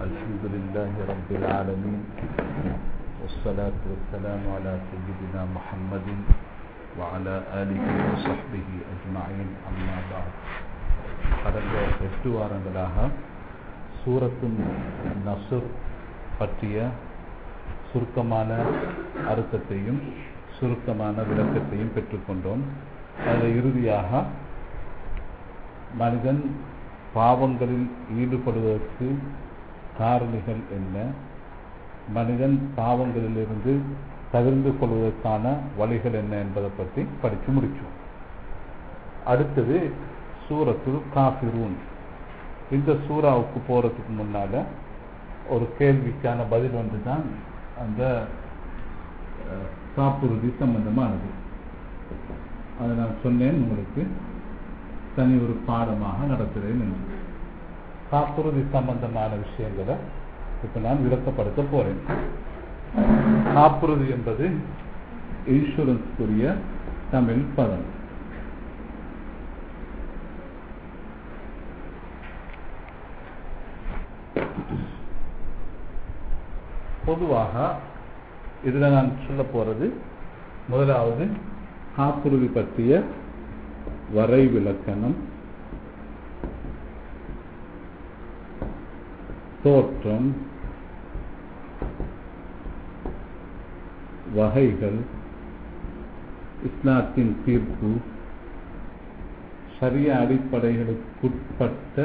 الحمد لله رب العالمين والصلاة والسلام على سيدنا محمد وعلى آله وصحبه أجمعين أما بعد கடந்த எட்டு வாரங்களாக சூரத்துன் நசுர் பற்றிய சுருக்கமான அர்த்தத்தையும் சுருக்கமான விளக்கத்தையும் பெற்றுக்கொண்டோம் அதில் இறுதியாக மனிதன் பாவங்களில் ஈடுபடுவதற்கு காரணிகள் என்ன மனிதன் பாவங்களிலிருந்து தவிர்ந்து கொள்வதற்கான வழிகள் என்ன என்பதை பற்றி படித்து முடிச்சோம் அடுத்தது சூரத்துல் காஃபிரூன் இந்த சூறாவுக்கு போறதுக்கு முன்னால ஒரு கேள்விக்கான பதில் வந்து தான் அந்த காப்புறுதி சம்பந்தமானது அதை நான் சொன்னேன் உங்களுக்கு தனி ஒரு பாடமாக நடத்துகிறேன் என்று காப்புறுதி சம்பந்தமான விஷயங்களை இப்ப நான் விளக்கப்படுத்த போறேன் காப்புறுதி என்பது இன்சூரன்ஸ்க்குரிய தமிழ் பதம் பொதுவாக இதுல நான் சொல்ல போறது முதலாவது காப்புறுதி பற்றிய வரைவிலக்கணம் தோற்றம் வகைகள் இஸ்லாத்தின் தீர்ப்பு சரிய அடிப்படைகளுக்குட்பட்ட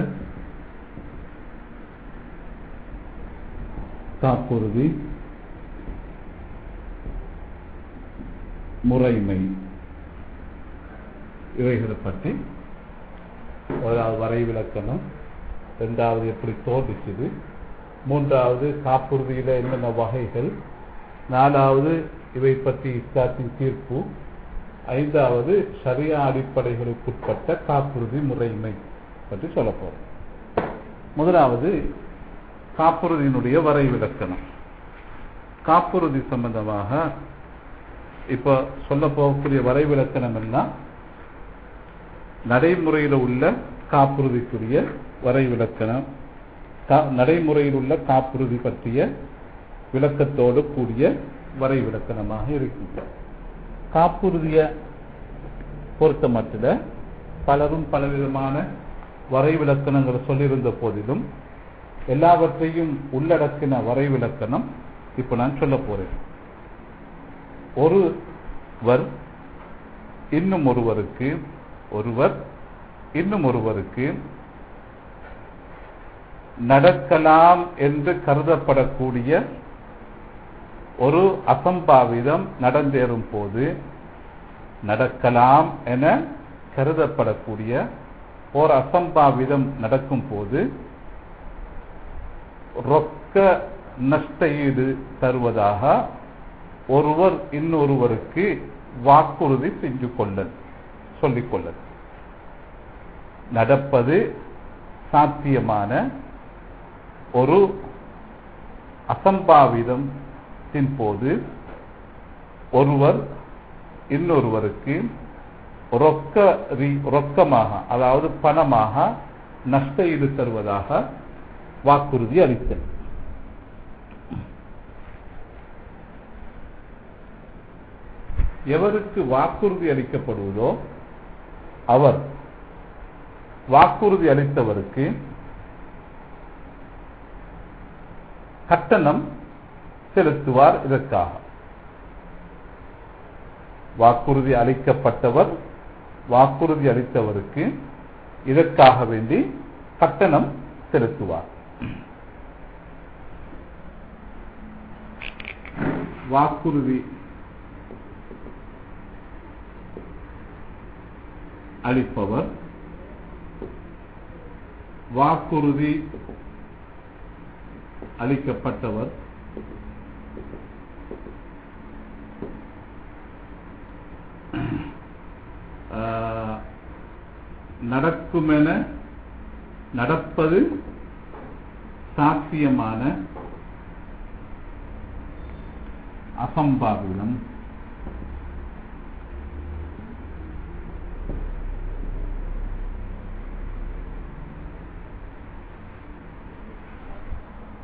காப்புறுதி முறைமை இவைகளை பற்றி முதலாவது வரைவிலக்கணம் ரெண்டாவது எப்படி தோன்றுச்சுது மூன்றாவது காப்புறுதியில் என்னென்ன வகைகள் நாலாவது இவை பற்றி இஸ்லாத்தின் தீர்ப்பு ஐந்தாவது சரியா அடிப்படைகளுக்குட்பட்ட காப்புறுதி முறைமை பற்றி சொல்ல போறோம் முதலாவது காப்புறுதியினுடைய வரைவிலக்கணம் காப்புறுதி சம்பந்தமாக இப்ப சொல்ல போகக்கூடிய வரைவிலக்கணம் எல்லாம் நடைமுறையில் உள்ள காப்புறுதிக்குரிய வரைவிலக்கணம் நடைமுறையில் உள்ள காப்புறுதி பற்றிய விளக்கத்தோடு கூடிய வரைவிலக்கணமாக இருக்கின்ற காப்புறுதிய பொறுத்த மட்டில் பலரும் பலவிதமான வரைவிலக்கணங்களை சொல்லியிருந்த போதிலும் எல்லாவற்றையும் உள்ளடக்கின வரைவிலக்கணம் இப்ப நான் சொல்ல போறேன் ஒருவர் இன்னும் ஒருவருக்கு ஒருவர் இன்னும் ஒருவருக்கு நடக்கலாம் என்று கருதப்படக்கூடிய ஒரு அசம்பாவிதம் நடந்தேறும் போது நடக்கலாம் என கருதப்படக்கூடிய ஒரு அசம்பாவிதம் நடக்கும் போது ரொக்க நஷ்ட ஈடு தருவதாக ஒருவர் இன்னொருவருக்கு வாக்குறுதி செஞ்சு கொள்ளல் சொல்லிக் கொள்ளல் நடப்பது சாத்தியமான ஒரு அசம்பாவிதத்தின் போது ஒருவர் இன்னொருவருக்கு ரொக்க ரொக்கமாக அதாவது பணமாக நஷ்ட ஈடு தருவதாக வாக்குறுதி அளித்தல் எவருக்கு வாக்குறுதி அளிக்கப்படுவதோ அவர் வாக்குறுதி அளித்தவருக்கு கட்டணம் செலுத்துவார் இதற்காக வாக்குறுதி அளிக்கப்பட்டவர் வாக்குறுதி அளித்தவருக்கு இதற்காக வேண்டி கட்டணம் செலுத்துவார் வாக்குறுதி அளிப்பவர் வாக்குறுதி அளிக்கப்பட்டவர் நடக்குமென நடப்பது சாத்தியமான அசம்பாவிதம்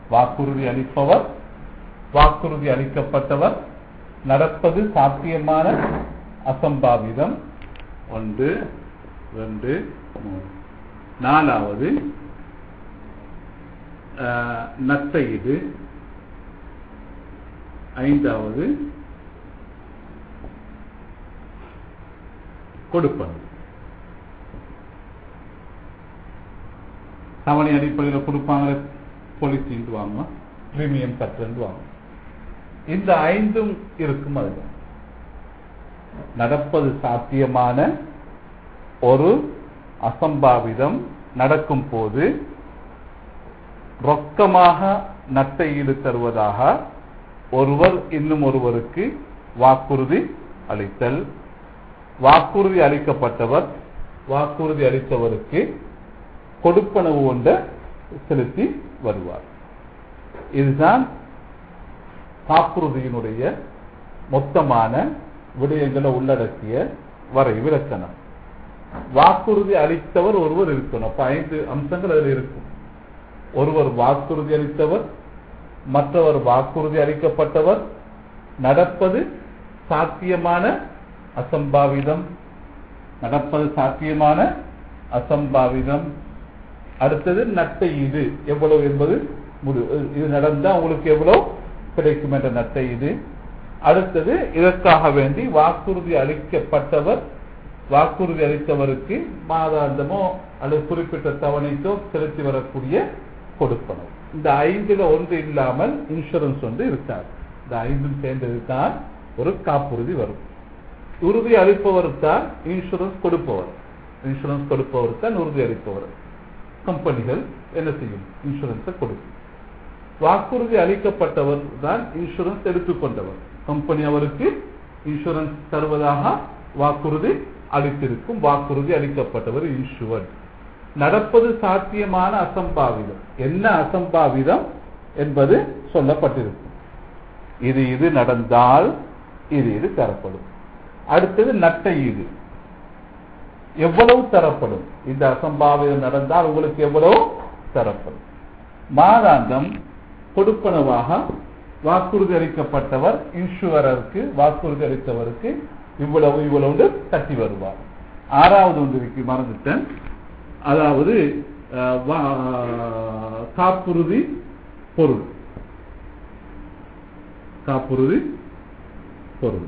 வாக்குறுதி அளிப்பவர் வாக்குறுதி அளிக்கப்பட்டவர் நடப்பது சாத்தியமான அசம்பாவிதம் ஒன்று ரெண்டு மூணு நாலாவது ஆஹ், நத்தையீடு ஐந்தாவது கொடுப்பது தவணை அடிப்படையில் கொடுப்பாங்க பொலிசின்னு வாங்க பிரீமியம் கட்டுறது வாங்க இந்த ஐந்தும் இருக்கும் அதுல நடப்பது சாத்தியமான ஒரு அசம்பாவிதம் நடக்கும் போது ரொக்கமாக நட்டை ஈடு தருவதாக ஒருவர் இன்னும் ஒருவருக்கு வாக்குறுதி அளித்தல் வாக்குறுதி அளிக்கப்பட்டவர் வாக்குறுதி அளித்தவருக்கு கொடுப்பனவு ஒன்றை செலுத்தி வருவார் இதுதான் காப்புறுதியினுடைய மொத்தமான விடயங்களை உள்ளடக்கிய வரை விளக்கணம் வாக்குறுதி அளித்தவர் ஒருவர் இருக்கணும் அப்ப ஐந்து அம்சங்கள் அதில் இருக்கும் ஒருவர் வாக்குறுதி அளித்தவர் மற்றவர் வாக்குறுதி அளிக்கப்பட்டவர் நடப்பது சாத்தியமான அசம்பாவிதம் நடப்பது சாத்தியமான அசம்பாவிதம் அடுத்தது நட்டை இது எவ்வளவு என்பது முடிவு இது நடந்தா உங்களுக்கு எவ்வளவு கிடைக்கும் என்ற நட்டை இது அடுத்தது இதற்காக வேண்டி வாக்குறுதி அளிக்கப்பட்டவர் வாக்குறுதி அளித்தவருக்கு மாதாந்தமோ அல்லது குறிப்பிட்ட தவணைக்கோ செலுத்தி வரக்கூடிய கொடுப்பனவு இந்த ஐந்துல ஒன்று இல்லாமல் இன்சூரன்ஸ் ஒன்று இருக்காது இந்த ஐந்தும் சேர்ந்தது தான் ஒரு காப்புறுதி வரும் உறுதி அளிப்பவர் தான் இன்சூரன்ஸ் கொடுப்பவர் இன்சூரன்ஸ் கொடுப்பவர் தான் உறுதி அளிப்பவர் கம்பெனிகள் என்ன செய்யும் இன்சூரன்ஸை கொடுக்கும் வாக்குறுதி அளிக்கப்பட்டவர் தான் இன்சூரன்ஸ் எடுத்துக்கொண்டவர் கம்பெனி அவருக்கு இன்சூரன்ஸ் தருவதாக வாக்குறுதி அளித்திருக்கும் வாக்குறுதி அளிக்கப்பட்டவர் இன்சூரன்ஸ் நடப்பது சாத்தியமான அசம்பாவிதம் என்ன அசம்பாவிதம் என்பது சொல்லப்பட்டிருக்கும் இது இது நடந்தால் இது இது தரப்படும் அடுத்தது நட்ட ஈடு எவ்வளவு தரப்படும் இந்த அசம்பாவிதம் நடந்தால் உங்களுக்கு எவ்வளவு தரப்படும் மாதாந்தம் கொடுப்பனவாக வாக்குறுதி அளிக்கப்பட்டவர் இன்சூரருக்கு வாக்குறுதி அளித்தவருக்கு இவ்வளவு இவ்வளவு தட்டி வருவார் ஆறாவது ஒன்று இருக்கு மறந்துட்டேன் அதாவது அஹ், வா- காப்புறுதி பொருள் காப்புறுதி பொருள்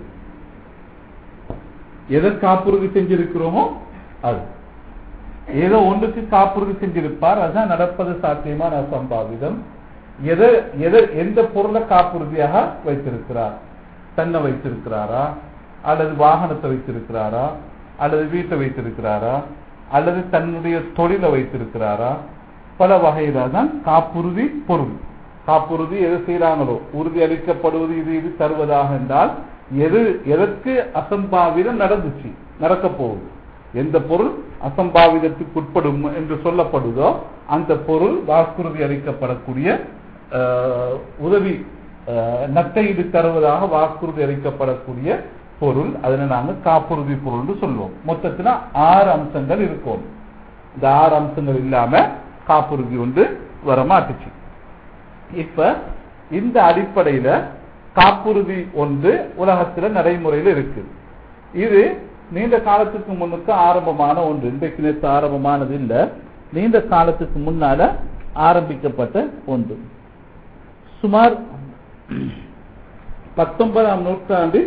எதை காப்புறுதி செஞ்சிருக்கிறோமோ அது ஏதோ ஒன்றுக்கு காப்புறுதி செஞ்சிருப்பார் அதுதான் நடப்பது சாத்தியமான அசம்பாவிதம் எதை எதை எந்த பொருளை காப்புறுதியாக வைத்திருக்கிறார் தன்னை வைத்திருக்கிறாரா அல்லது வாகனத்தை வைத்திருக்கிறாரா அல்லது வீட்டை வைத்திருக்கிறாரா அல்லது தன்னுடைய தொழிலை வைத்திருக்கிறாரா பல வகையில தான் காப்புறுதி பொருள் காப்புறுதி எது செய்யறாங்களோ உறுதி அளிக்கப்படுவது இது இது தருவதாக என்றால் எது எதற்கு அசம்பாவிதம் நடந்துச்சு நடக்க போகுது எந்த பொருள் அசம்பாவிதத்துக்கு உட்படும் என்று சொல்லப்படுதோ அந்த பொருள் வாக்குறுதி அளிக்கப்படக்கூடிய அஹ், உதவி அஹ், நட்டையீடு தருவதாக வாக்குறுதி அளிக்கப்படக்கூடிய பொருள் அதனை நாங்க காப்புறுதி பொருள்னு சொல்லுவோம் மொத்தத்துல ஆறு அம்சங்கள் இருக்கும் இந்த ஆறு அம்சங்கள் இல்லாம காப்புறுதி ஒன்று வர மாட்டுச்சு இப்ப இந்த அடிப்படையில காப்புறுதி ஒன்று உலகத்துல நடைமுறையில் இருக்கு இது நீண்ட காலத்துக்கு முன்னுக்கு ஆரம்பமான ஒன்று இன்றைக்கு நேற்று ஆரம்பமானது இல்ல நீண்ட காலத்துக்கு முன்னால ஆரம்பிக்கப்பட்ட ஒன்று சுமார் பத்தொன்பதாம் நூற்றாண்டு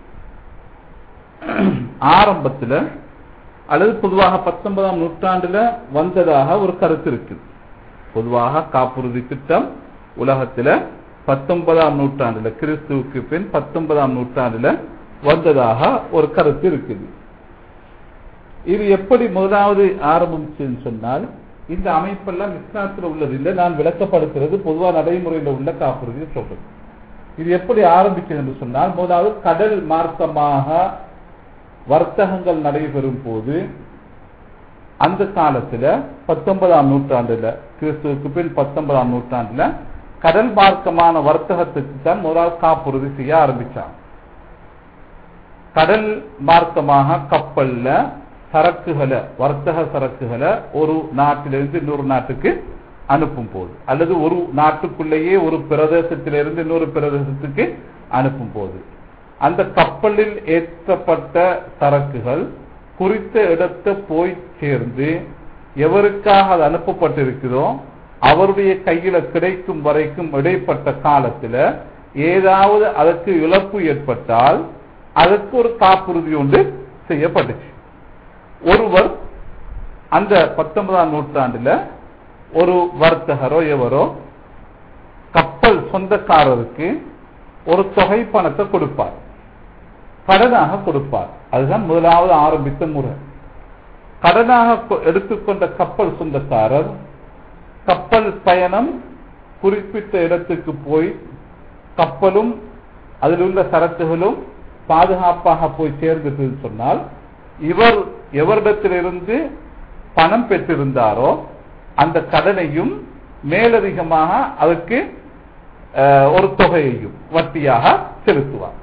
ஆரம்பத்துல அல்லது பொதுவாக பத்தொன்பதாம் நூற்றாண்டுல வந்ததாக ஒரு கருத்து இருக்கு பொதுவாக காப்புறுதி திட்டம் உலகத்துல பத்தொன்பதாம் நூற்றாண்டுல கிறிஸ்துவுக்கு பின் பத்தொன்பதாம் நூற்றாண்டுல வந்ததாக ஒரு கருத்து இருக்குது இது எப்படி முதலாவது ஆரம்பிச்சுன்னு சொன்னால் இந்த அமைப்பெல்லாம் இஸ்லாத்துல உள்ளது இல்லை நான் விளக்கப்படுத்துறது பொதுவா நடைமுறையில் உள்ள காப்புறுதியை சொல்றது இது எப்படி ஆரம்பிச்சது என்று சொன்னால் முதலாவது கடல் மார்க்கமாக வர்த்தகங்கள் நடைபெறும் போது அந்த காலத்துல பத்தொன்பதாம் நூற்றாண்டுல கிறிஸ்துவுக்கு பின் பத்தொன்பதாம் நூற்றாண்டுல கடல் மார்க்கமான வர்த்தகத்துக்கு தான் முதலாவது காப்புறுதி செய்ய ஆரம்பிச்சாங்க கடல் மார்க்கமாக கப்பல்ல சரக்குகளை வர்த்தக சரக்குகளை ஒரு நாட்டிலிருந்து இன்னொரு நாட்டுக்கு அனுப்பும் போது அல்லது ஒரு நாட்டுக்குள்ளேயே ஒரு பிரதேசத்திலிருந்து இன்னொரு பிரதேசத்துக்கு அனுப்பும் போது அந்த கப்பலில் ஏற்றப்பட்ட சரக்குகள் குறித்த இடத்தை போய் சேர்ந்து எவருக்காக அது அனுப்பப்பட்டிருக்கிறதோ அவருடைய கையில கிடைக்கும் வரைக்கும் இடைப்பட்ட காலத்துல ஏதாவது அதற்கு இழப்பு ஏற்பட்டால் அதற்கு ஒரு காப்புறுதி ஒன்று செய்யப்பட்டுச்சு ஒருவர் அந்த பத்தொன்பதாம் நூற்றாண்டுல ஒரு வர்த்தகரோ எவரோ கப்பல் சொந்தக்காரருக்கு ஒரு தொகை பணத்தை கொடுப்பார் கடனாக கொடுப்பார் அதுதான் முதலாவது ஆரம்பித்த முறை கடனாக கொ- எடுத்துக்கொண்ட கப்பல் சொந்தக்காரர் கப்பல் பயணம் குறிப்பிட்ட இடத்துக்கு போய் கப்பலும் அதில் உள்ள சரக்குகளும் பாதுகாப்பாக போய் சேர்ந்தது சொன்னால் இவர் எவரிடத்திலிருந்து பணம் பெற்றிருந்தாரோ அந்த கடனையும் மேலதிகமாக அதற்கு அஹ், ஒரு தொகையையும் வட்டியாக செலுத்துவார்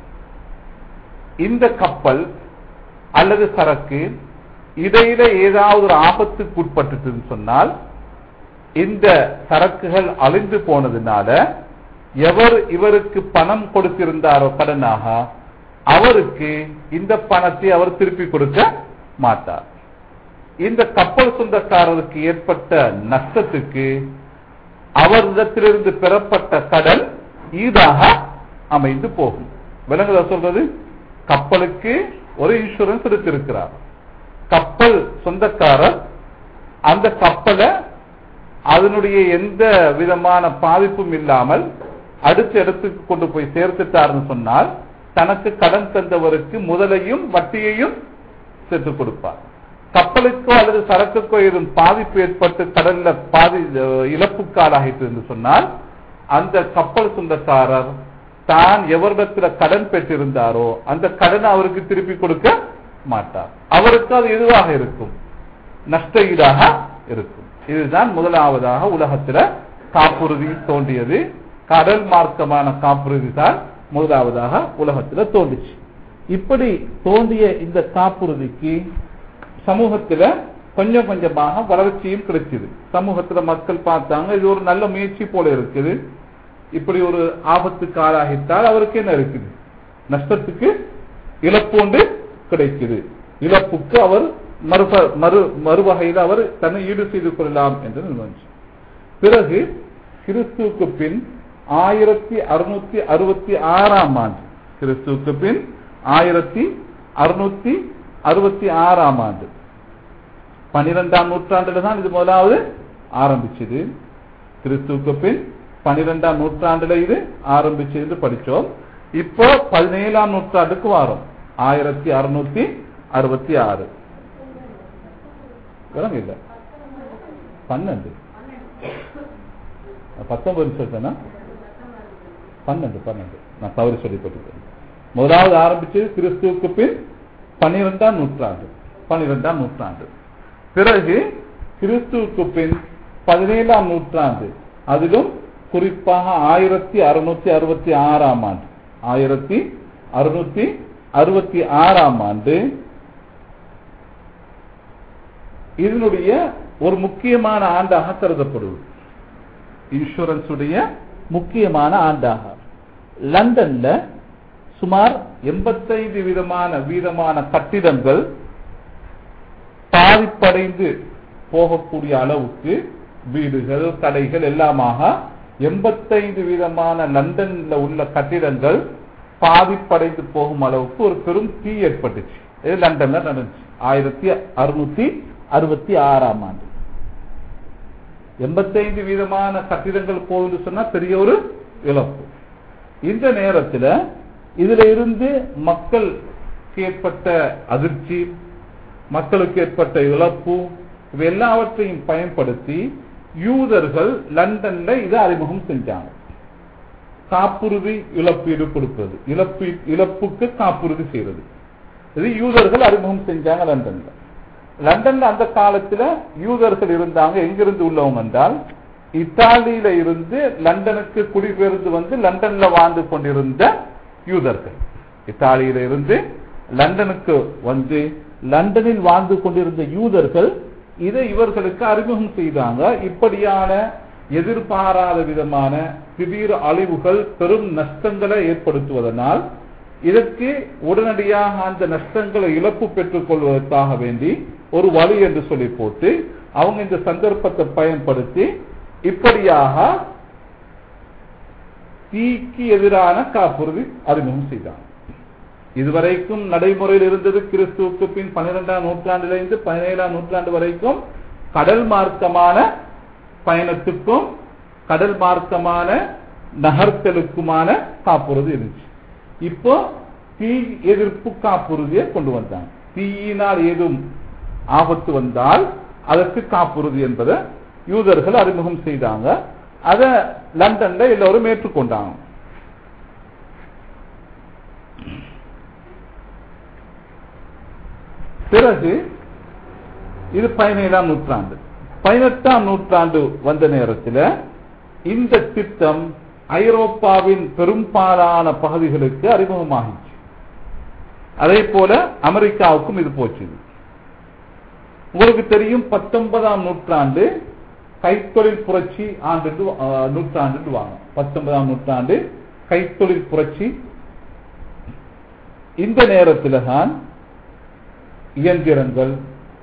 இந்த கப்பல் அல்லது சரக்கு இடையில ஏதாவது ஒரு ஆபத்துக்கு உட்பட்டுன்னு சொன்னால் இந்த சரக்குகள் அழிந்து போனதுனால எவர் இவருக்கு பணம் கொடுத்திருந்தாரோ கடனாக அவருக்கு இந்த பணத்தை அவர் திருப்பி கொடுக்க மாட்டார் இந்த கப்பல் சொந்தக்காரருக்கு ஏற்பட்ட நஷ்டத்துக்கு அவரிடத்திலிருந்து பெறப்பட்ட கடன் ஈடாக அமைந்து போகும் விலங்குதா சொல்றது கப்பலுக்கு ஒரு இன்சூரன்ஸ் எடுத்திருக்கிறார் கப்பல் சொந்தக்காரர் அந்த கப்பலை அதனுடைய எந்த விதமான பாதிப்பும் இல்லாமல் அடுத்த இடத்துக்கு கொண்டு போய் சேர்த்துட்டாருன்னு சொன்னால் தனக்கு கடன் தந்தவருக்கு முதலையும் வட்டியையும் சேர்த்து கொடுப்பார் கப்பலுக்கோ அல்லது சரக்குக்கோ ஏதும் பாதிப்பு ஏற்பட்டு கடல்ல பாதி அஹ், இழப்புக்காலாகிட்டு என்று சொன்னால் அந்த கப்பல் சொந்தக்காரர் தான் எவரிடத்துல கடன் பெற்றிருந்தாரோ அந்த கடனை அவருக்கு திருப்பி கொடுக்க மாட்டார் அவருக்கு அது எதுவாக இருக்கும் நஷ்ட ஈடாக இருக்கும் இதுதான் முதலாவதாக உலகத்துல காப்புறுதி தோன்றியது கடல் மார்க்கமான காப்புறுதி தான் முதலாவதாக உலகத்துல தோன்றுச்சு இப்படி தோன்றிய இந்த காப்புறுதிக்கு சமூகத்துல கொஞ்சம் கொஞ்சமாக வளர்ச்சியும் கிடைச்சது சமூகத்துல மக்கள் பார்த்தாங்க இது ஒரு நல்ல முயற்சி போல இருக்குது இப்படி ஒரு ஆபத்துக்கு ஆளாகிட்டால் அவருக்கு என்ன இருக்குது நஷ்டத்துக்கு இழப்பு ஒன்று கிடைக்குது இழப்புக்கு அவர் மறுப மறு மறுவகையில் அவர் தன்னை ஈடு செய்து கொள்ளலாம் என்று நினைச்சு பிறகு கிறிஸ்துவுக்கு பின் ஆயிரத்தி அறுநூத்தி அறுபத்தி ஆறாம் ஆண்டு கிறிஸ்துவுக்கு பின் ஆயிரத்தி அறுநூத்தி அறுபத்தி ஆறாம் ஆண்டு பனிரெண்டாம் நூற்றாண்டுல தான் இது முதலாவது ஆரம்பிச்சது கிறிஸ்துவுக்கு பின் பனிரெண்டாம் நூற்றாண்டுல இது ஆரம்பிச்சது என்று படிச்சோம் இப்போ பதினேழாம் நூற்றாண்டுக்கு வாரம் ஆயிரத்தி அறுநூத்தி அறுபத்தி ஆறு இல்ல பன்னெண்டு பத்தொன்பது சொல்றேன்னா பன்னெண்டு பன்னெண்டு நான் தவறு சொல்லிப்பட்டிருக்கேன் முதலாவது ஆரம்பிச்சது கிறிஸ்துவுக்கு பின் பன்னிரெண்டாம் நூற்றாண்டு பன்னிரெண்டாம் நூற்றாண்டு பிறகு கிறிஸ்துவுக்கு பின் பதினேழாம் நூற்றாண்டு அதிலும் குறிப்பாக ஆயிரத்தி அறுநூத்தி அறுபத்தி ஆறாம் ஆண்டு ஆயிரத்தி அறுநூத்தி அறுபத்தி ஆறாம் ஆண்டு இதனுடைய ஒரு முக்கியமான ஆண்டாக கருதப்படுவது இன்சூரன்ஸ் உடைய முக்கியமான ஆண்டாக லண்டன்ல சுமார் எண்பத்தைந்து விதமான வீதமான கட்டிடங்கள் பாதிப்படைந்து போகக்கூடிய அளவுக்கு வீடுகள் கடைகள் எல்லாமாக எண்பத்தைந்து விதமான லண்டன்ல உள்ள கட்டிடங்கள் பாதிப்படைந்து போகும் அளவுக்கு ஒரு பெரும் தீ ஏற்பட்டுச்சு இது லண்டன்ல நடந்துச்சு ஆயிரத்தி அறுநூத்தி அறுபத்தி ஆறாம் ஆண்டு எண்பத்தைந்து வீதமான கட்டிடங்கள் போகுது சொன்னா பெரிய ஒரு இழப்பு இந்த நேரத்தில் இதுல இருந்து மக்களுக்கு ஏற்பட்ட அதிர்ச்சி மக்களுக்கு ஏற்பட்ட இழப்பு இவை எல்லாவற்றையும் பயன்படுத்தி யூதர்கள் லண்டன்ல இதை அறிமுகம் செஞ்சாங்க காப்புறுதி இழப்பீடு கொடுப்பது இழப்பீ இழப்புக்கு காப்புறுதி செய்யறது இது யூதர்கள் அறிமுகம் செஞ்சாங்க லண்டன்ல லண்டன்ல அந்த காலத்துல யூதர்கள் இருந்தாங்க எங்கிருந்து உள்ளவங்க என்றால் இத்தாலியில இருந்து லண்டனுக்கு குடிபெயர்ந்து வந்து லண்டன்ல வாழ்ந்து கொண்டிருந்த யூதர்கள் இத்தாலியில இருந்து லண்டனுக்கு வந்து லண்டனில் வாழ்ந்து கொண்டிருந்த யூதர்கள் இதை இவர்களுக்கு அறிமுகம் செய்தாங்க இப்படியான எதிர்பாராத விதமான திடீர் அழிவுகள் பெரும் நஷ்டங்களை ஏற்படுத்துவதனால் இதற்கு உடனடியாக அந்த நஷ்டங்களை இழப்பு பெற்றுக் கொள்வதற்காக வேண்டி ஒரு வழி என்று சொல்லி போட்டு அவங்க இந்த சந்தர்ப்பத்தை பயன்படுத்தி இப்படியாக தீக்கு எதிரான காப்புறுதி அறிமுகம் செய்தாங்க இதுவரைக்கும் நடைமுறையில் இருந்தது கிறிஸ்துவுக்கு பின் பன்னிரெண்டாம் நூற்றாண்டிலிருந்து பதினேழாம் நூற்றாண்டு வரைக்கும் கடல் மார்க்கமான பயணத்துக்கும் கடல் மார்க்கமான நகர்த்தலுக்குமான காப்புறுதி இருந்துச்சு இப்போ தீ எதிர்ப்பு காப்புறுதியை கொண்டு வந்தாங்க தீயினால் ஏதும் ஆபத்து வந்தால் அதற்கு காப்புறுதி என்பதை யூதர்கள் அறிமுகம் செய்தாங்க அத லண்டன்ல எல்லோரும் ஏற்றுக்கொண்டாங்க பிறகு இது பதினேழாம் நூற்றாண்டு பதினெட்டாம் நூற்றாண்டு வந்த நேரத்தில் இந்த திட்டம் ஐரோப்பாவின் பெரும்பாலான பகுதிகளுக்கு அறிமுகமாகிச்சு அதே போல அமெரிக்காவுக்கும் இது போச்சு உங்களுக்கு தெரியும் பத்தொன்பதாம் நூற்றாண்டு கைத்தொழில் புரட்சி ஆண்டு நூற்றாண்டு வாங்க பத்தொன்பதாம் நூற்றாண்டு கைத்தொழில் புரட்சி இந்த நேரத்தில் தான் இயந்திரங்கள்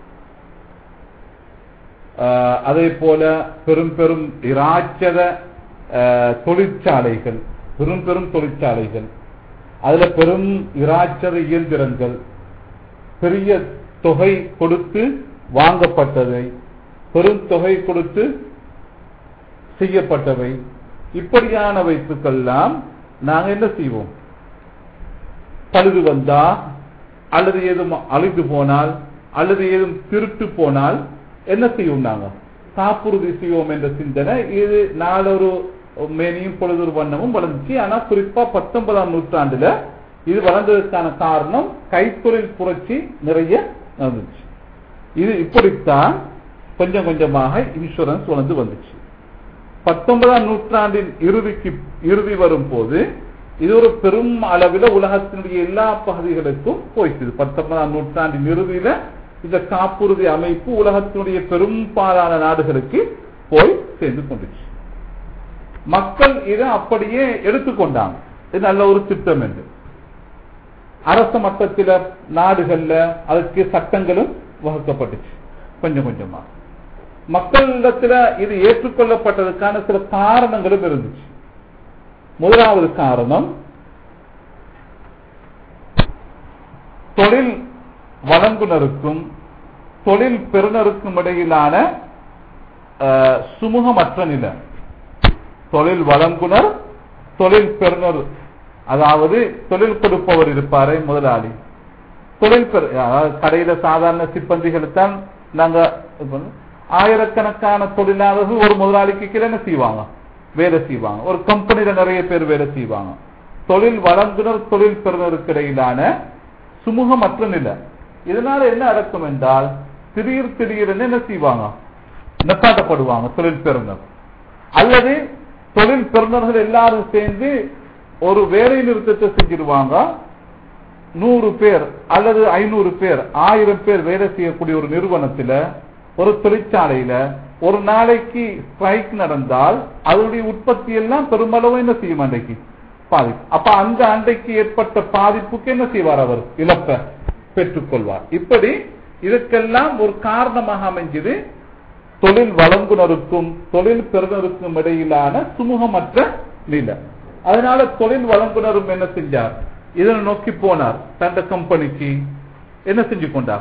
அதே போல பெரும் பெரும் இராட்சத தொழிற்சாலைகள் பெரும் பெரும் தொழிற்சாலைகள் அதுல பெரும் இராட்சத இயந்திரங்கள் பெரிய தொகை கொடுத்து வாங்கப்பட்டதை பெரும் தொகை கொடுத்து செய்யப்பட்டவை இப்படியான வைப்புக்கெல்லாம் நாங்க என்ன செய்வோம் பழுது வந்தா அல்லது ஏதும் அழிந்து போனால் அல்லது ஏதும் திருட்டு போனால் என்ன செய்வோம் நாங்க காப்புறுதி செய்வோம் என்ற சிந்தனை இது நாளொரு மேனியும் பொழுதொரு வண்ணமும் வளர்ந்துச்சு ஆனா குறிப்பா பத்தொன்பதாம் நூற்றாண்டுல இது வளர்ந்ததற்கான காரணம் கைத்தொழில் புரட்சி நிறைய நடந்துச்சு இது இப்படித்தான் கொஞ்சம் கொஞ்சமாக இன்சூரன்ஸ் வளர்ந்து வந்துச்சு பத்தொன்பதாம் நூற்றாண்டின் இறுதிக்கு இறுதி வரும் போது இது ஒரு பெரும் அளவில் உலகத்தினுடைய எல்லா பகுதிகளுக்கும் போயிடுச்சு பத்தொன்பதாம் நூற்றாண்டின் இறுதியில இந்த காப்புறுதி அமைப்பு உலகத்தினுடைய பெரும்பாலான நாடுகளுக்கு போய் சேர்ந்து கொண்டுச்சு மக்கள் இதை அப்படியே எடுத்துக்கொண்டாங்க இது நல்ல ஒரு திட்டம் என்று அரச மட்டத்தில் நாடுகள்ல அதற்கு சட்டங்களும் வகுக்கப்பட்டுச்சு கொஞ்சம் கொஞ்சமா மக்களிடத்துல இது ஏற்றுக்கொள்ளப்பட்டதுக்கான சில காரணங்களும் இருந்துச்சு முதலாவது காரணம் தொழில் வழங்குனருக்கும் தொழில் பெறுநருக்கும் இடையிலான சுமூகமற்ற நிலை தொழில் வழங்குனர் தொழில் பெறுநர் அதாவது தொழில் கொடுப்பவர் இருப்பாரு முதலாளி தொழில் பெரு கடையில சாதாரண சிப்பந்திகளுத்தான் நாங்க ஆயிரக்கணக்கான தொழிலாளர்கள் ஒரு முதலாளிக்கு கீழே என்ன செய்வாங்க வேலை செய்வாங்க ஒரு கம்பெனியில நிறைய பேர் வேலை செய்வாங்க தொழில் வழங்குனர் தொழில் பெறுநருக்கு இடையிலான சுமூகமற்ற நிலை இதனால என்ன நடக்கும் என்றால் திடீர் திடீர்னு என்ன செய்வாங்க நெப்பாட்டப்படுவாங்க தொழில் பெறுநர் அல்லது தொழில் பெறுநர்கள் எல்லாரும் சேர்ந்து ஒரு வேலை நிறுத்தத்தை செஞ்சிருவாங்க நூறு பேர் அல்லது ஐநூறு பேர் ஆயிரம் பேர் வேலை செய்யக்கூடிய ஒரு நிறுவனத்துல ஒரு தொழிற்சாலையில ஒரு நாளைக்கு ஸ்ட்ரைக் நடந்தால் அதனுடைய உற்பத்தி எல்லாம் பெருமளவு என்ன செய்யும் அன்றைக்கு பாதிப்பு அப்ப அந்த அன்றைக்கு ஏற்பட்ட பாதிப்புக்கு என்ன செய்வார் அவர் இழப்ப பெற்றுக்கொள்வார் இப்படி இதுக்கெல்லாம் ஒரு காரணமாக அமைஞ்சது தொழில் வழங்குனருக்கும் தொழில் பெறுநருக்கும் இடையிலான சுமூகமற்ற நிலை அதனால தொழில் வழங்குனரும் என்ன செஞ்சார் இதனை நோக்கி போனார் தந்த கம்பெனிக்கு என்ன செஞ்சு கொண்டார்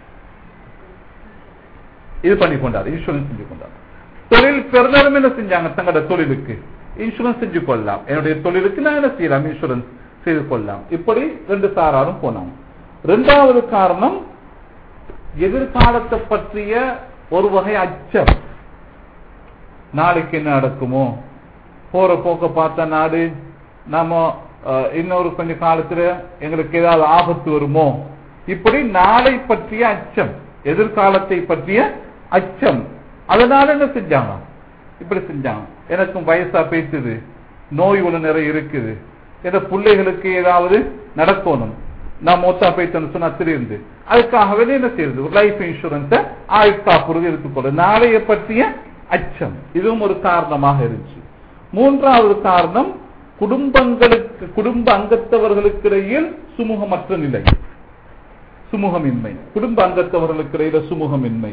இது பண்ணி கொண்டார் இன்சூரன்ஸ் செஞ்சு கொண்டார் தொழில் பெறுநரும் என்ன செஞ்சாங்க தங்களோட தொழிலுக்கு இன்சூரன்ஸ் செஞ்சு கொள்ளலாம் என்னுடைய தொழிலுக்கு நான் என்ன செய்யலாம் இன்சூரன்ஸ் செய்து கொள்ளலாம் இப்படி ரெண்டு சாராரும் போனாங்க இரண்டாவது காரணம் எதிர்காலத்தை பற்றிய ஒரு வகை அச்சம் நாளைக்கு என்ன நடக்குமோ போற போக்க பார்த்த நாடு நாம இன்னொரு கொஞ்ச காலத்துல எங்களுக்கு ஏதாவது ஆபத்து வருமோ இப்படி நாளை பற்றிய அச்சம் எதிர்காலத்தை பற்றிய அச்சம் அதனால என்ன செஞ்சாங்க இப்படி செஞ்சாங்க எனக்கும் வயசா பேசுது நோய் ஒண்ணு நிறைய இருக்குது எந்த பிள்ளைகளுக்கு ஏதாவது நடக்கணும் நான் மொத்தா போயிட்டேன்னு சொன்னா திரிந்து அதுக்காகவே என்ன செய்யுது ஒரு லைஃப் இன்சூரன்ஸ ஆயுள் காப்புறுதி எடுத்துக்கொள்ளும் நாளைய பற்றிய அச்சம் இதுவும் ஒரு காரணமாக இருந்துச்சு மூன்றாவது காரணம் குடும்பங்களுக்கு குடும்ப அங்கத்தவர்களுக்கு இடையில் சுமூகமற்ற நிலை சுமூகமின்மை குடும்ப அங்கத்தவர்களுக்கு இடையில சுமூகமின்மை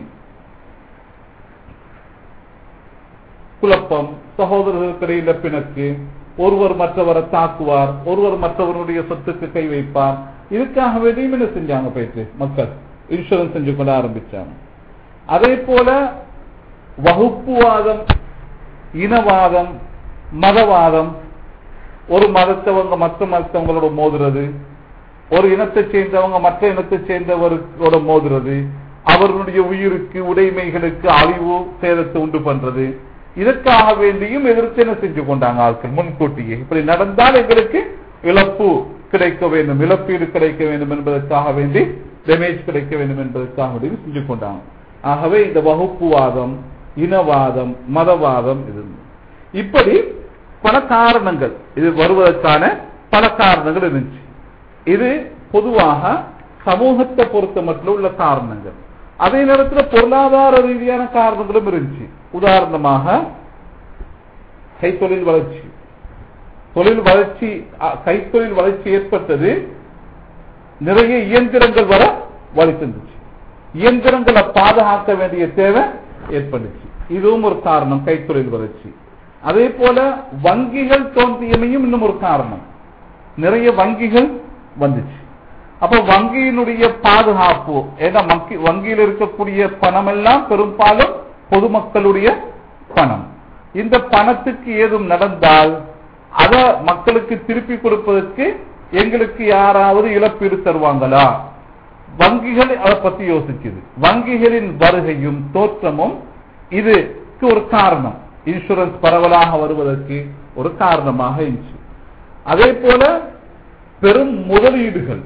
குழப்பம் சகோதரர்களுக்கு இடையில பிணக்கு ஒருவர் மற்றவரை தாக்குவார் ஒருவர் மற்றவருடைய சொத்துக்கு கை வைப்பார் இதுக்காக வேண்டியும் என்ன செஞ்சாங்க போயிட்டு மக்கள் இன்சூரன்ஸ் செஞ்சு கொள்ள ஆரம்பிச்சாங்க அதே போல வகுப்புவாதம் இனவாதம் மதவாதம் ஒரு மதத்தவங்க மற்ற மதத்தவங்களோட மோதுறது ஒரு இனத்தை சேர்ந்தவங்க மற்ற இனத்தை சேர்ந்தவர்களோட மோதுறது அவர்களுடைய உயிருக்கு உடைமைகளுக்கு அழிவு சேதத்தை உண்டு பண்றது இதற்காக வேண்டியும் எதிர்த்து என்ன செஞ்சு கொண்டாங்க ஆட்கள் முன்கூட்டியே இப்படி நடந்தால் எங்களுக்கு இழப்பு கிடைக்க வேண்டும் இழப்பீடு கிடைக்க வேண்டும் என்பதற்காக வேண்டி டேமேஜ் கிடைக்க வேண்டும் என்பதற்காக வேண்டி செஞ்சு கொண்டாங்க ஆகவே இந்த வகுப்புவாதம் இனவாதம் மதவாதம் இது இப்படி பல காரணங்கள் இது வருவதற்கான பல காரணங்கள் இருந்துச்சு இது பொதுவாக சமூகத்தை பொறுத்த மட்டும் உள்ள காரணங்கள் அதே நேரத்தில் பொருளாதார ரீதியான காரணங்களும் இருந்துச்சு உதாரணமாக கைத்தொழில் வளர்ச்சி தொழில் வளர்ச்சி அ, கைத்தொழில் வளர்ச்சி ஏற்பட்டது நிறைய இயந்திரங்கள் வர வழி தந்துச்சு இயந்திரங்களை பாதுகாக்க வேண்டிய தேவை ஏற்பட்டுச்சு இதுவும் ஒரு காரணம் கைத்தொழில் வளர்ச்சி அதே போல வங்கிகள் தோன்றியமையும் இன்னும் ஒரு காரணம் நிறைய வங்கிகள் வந்துச்சு அப்ப வங்கியினுடைய பாதுகாப்பு ஏன்னா வங்கி வங்கியில் இருக்கக்கூடிய பணம் எல்லாம் பெரும்பாலும் பொதுமக்களுடைய பணம் இந்த பணத்துக்கு ஏதும் நடந்தால் அத மக்களுக்கு திருப்பி கொடுப்பதற்கு எங்களுக்கு யாராவது இழப்பீடு தருவாங்களா வங்கிகள் அதை பத்தி யோசிக்குது வங்கிகளின் வருகையும் தோற்றமும் இதுக்கு ஒரு காரணம் இன்சூரன்ஸ் பரவலாக வருவதற்கு ஒரு காரணமாக இருந்துச்சு அதே போல பெரும் முதலீடுகள்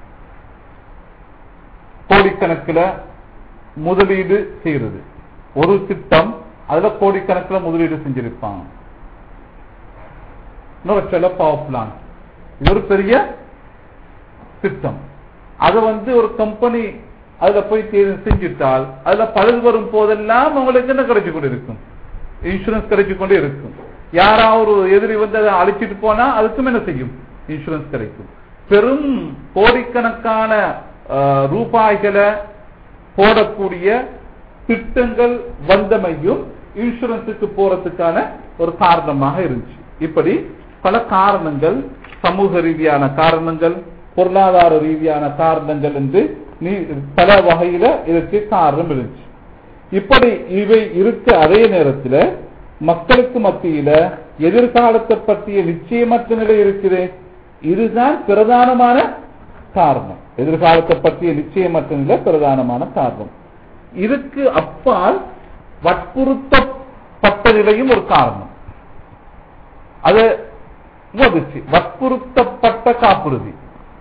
கோடிக்கணக்கில் முதலீடு செய்யறது ஒரு திட்டம் அதுல கோடிக்கணக்கில் முதலீடு செஞ்சிருப்பாங்க இன்னொரு சொல்ல பவர் பிளான் இது ஒரு பெரிய திட்டம் அதை வந்து ஒரு கம்பெனி அதுல போய் தேர்வு செஞ்சுட்டால் அதுல பழுது வரும் போதெல்லாம் அவங்களுக்கு என்ன கிடைச்சு கொண்டு இருக்கும் இன்சூரன்ஸ் கிடைச்சு கொண்டே இருக்கும் யாராவது ஒரு எதிரி வந்து அதை அழிச்சிட்டு போனா அதுக்கும் என்ன செய்யும் இன்சூரன்ஸ் கிடைக்கும் பெரும் கோடிக்கணக்கான அஹ், ரூபாய்களை போடக்கூடிய திட்டங்கள் வந்தமையும் இன்சூரன்ஸுக்கு போறதுக்கான ஒரு காரணமாக இருந்துச்சு இப்படி பல காரணங்கள் சமூக ரீதியான காரணங்கள் பொருளாதார ரீதியான காரணங்கள் என்று நீ பல வகையில இதற்கு காரணம் இருந்துச்சு இப்படி இவை இருக்க அதே நேரத்தில் மக்களுக்கு மத்தியில எதிர்காலத்தை பற்றிய நிச்சயமற்ற நிலை இருக்குது இதுதான் பிரதானமான காரணம் எதிர்காலத்தை பற்றிய நிச்சயமற்ற நிலை பிரதானமான காரணம் இதுக்கு அப்பால் வற்புறுத்தப்பட்ட நிலையும் ஒரு காரணம் அது வந்துச்சு வற்புறுத்தப்பட்ட காப்புறுதி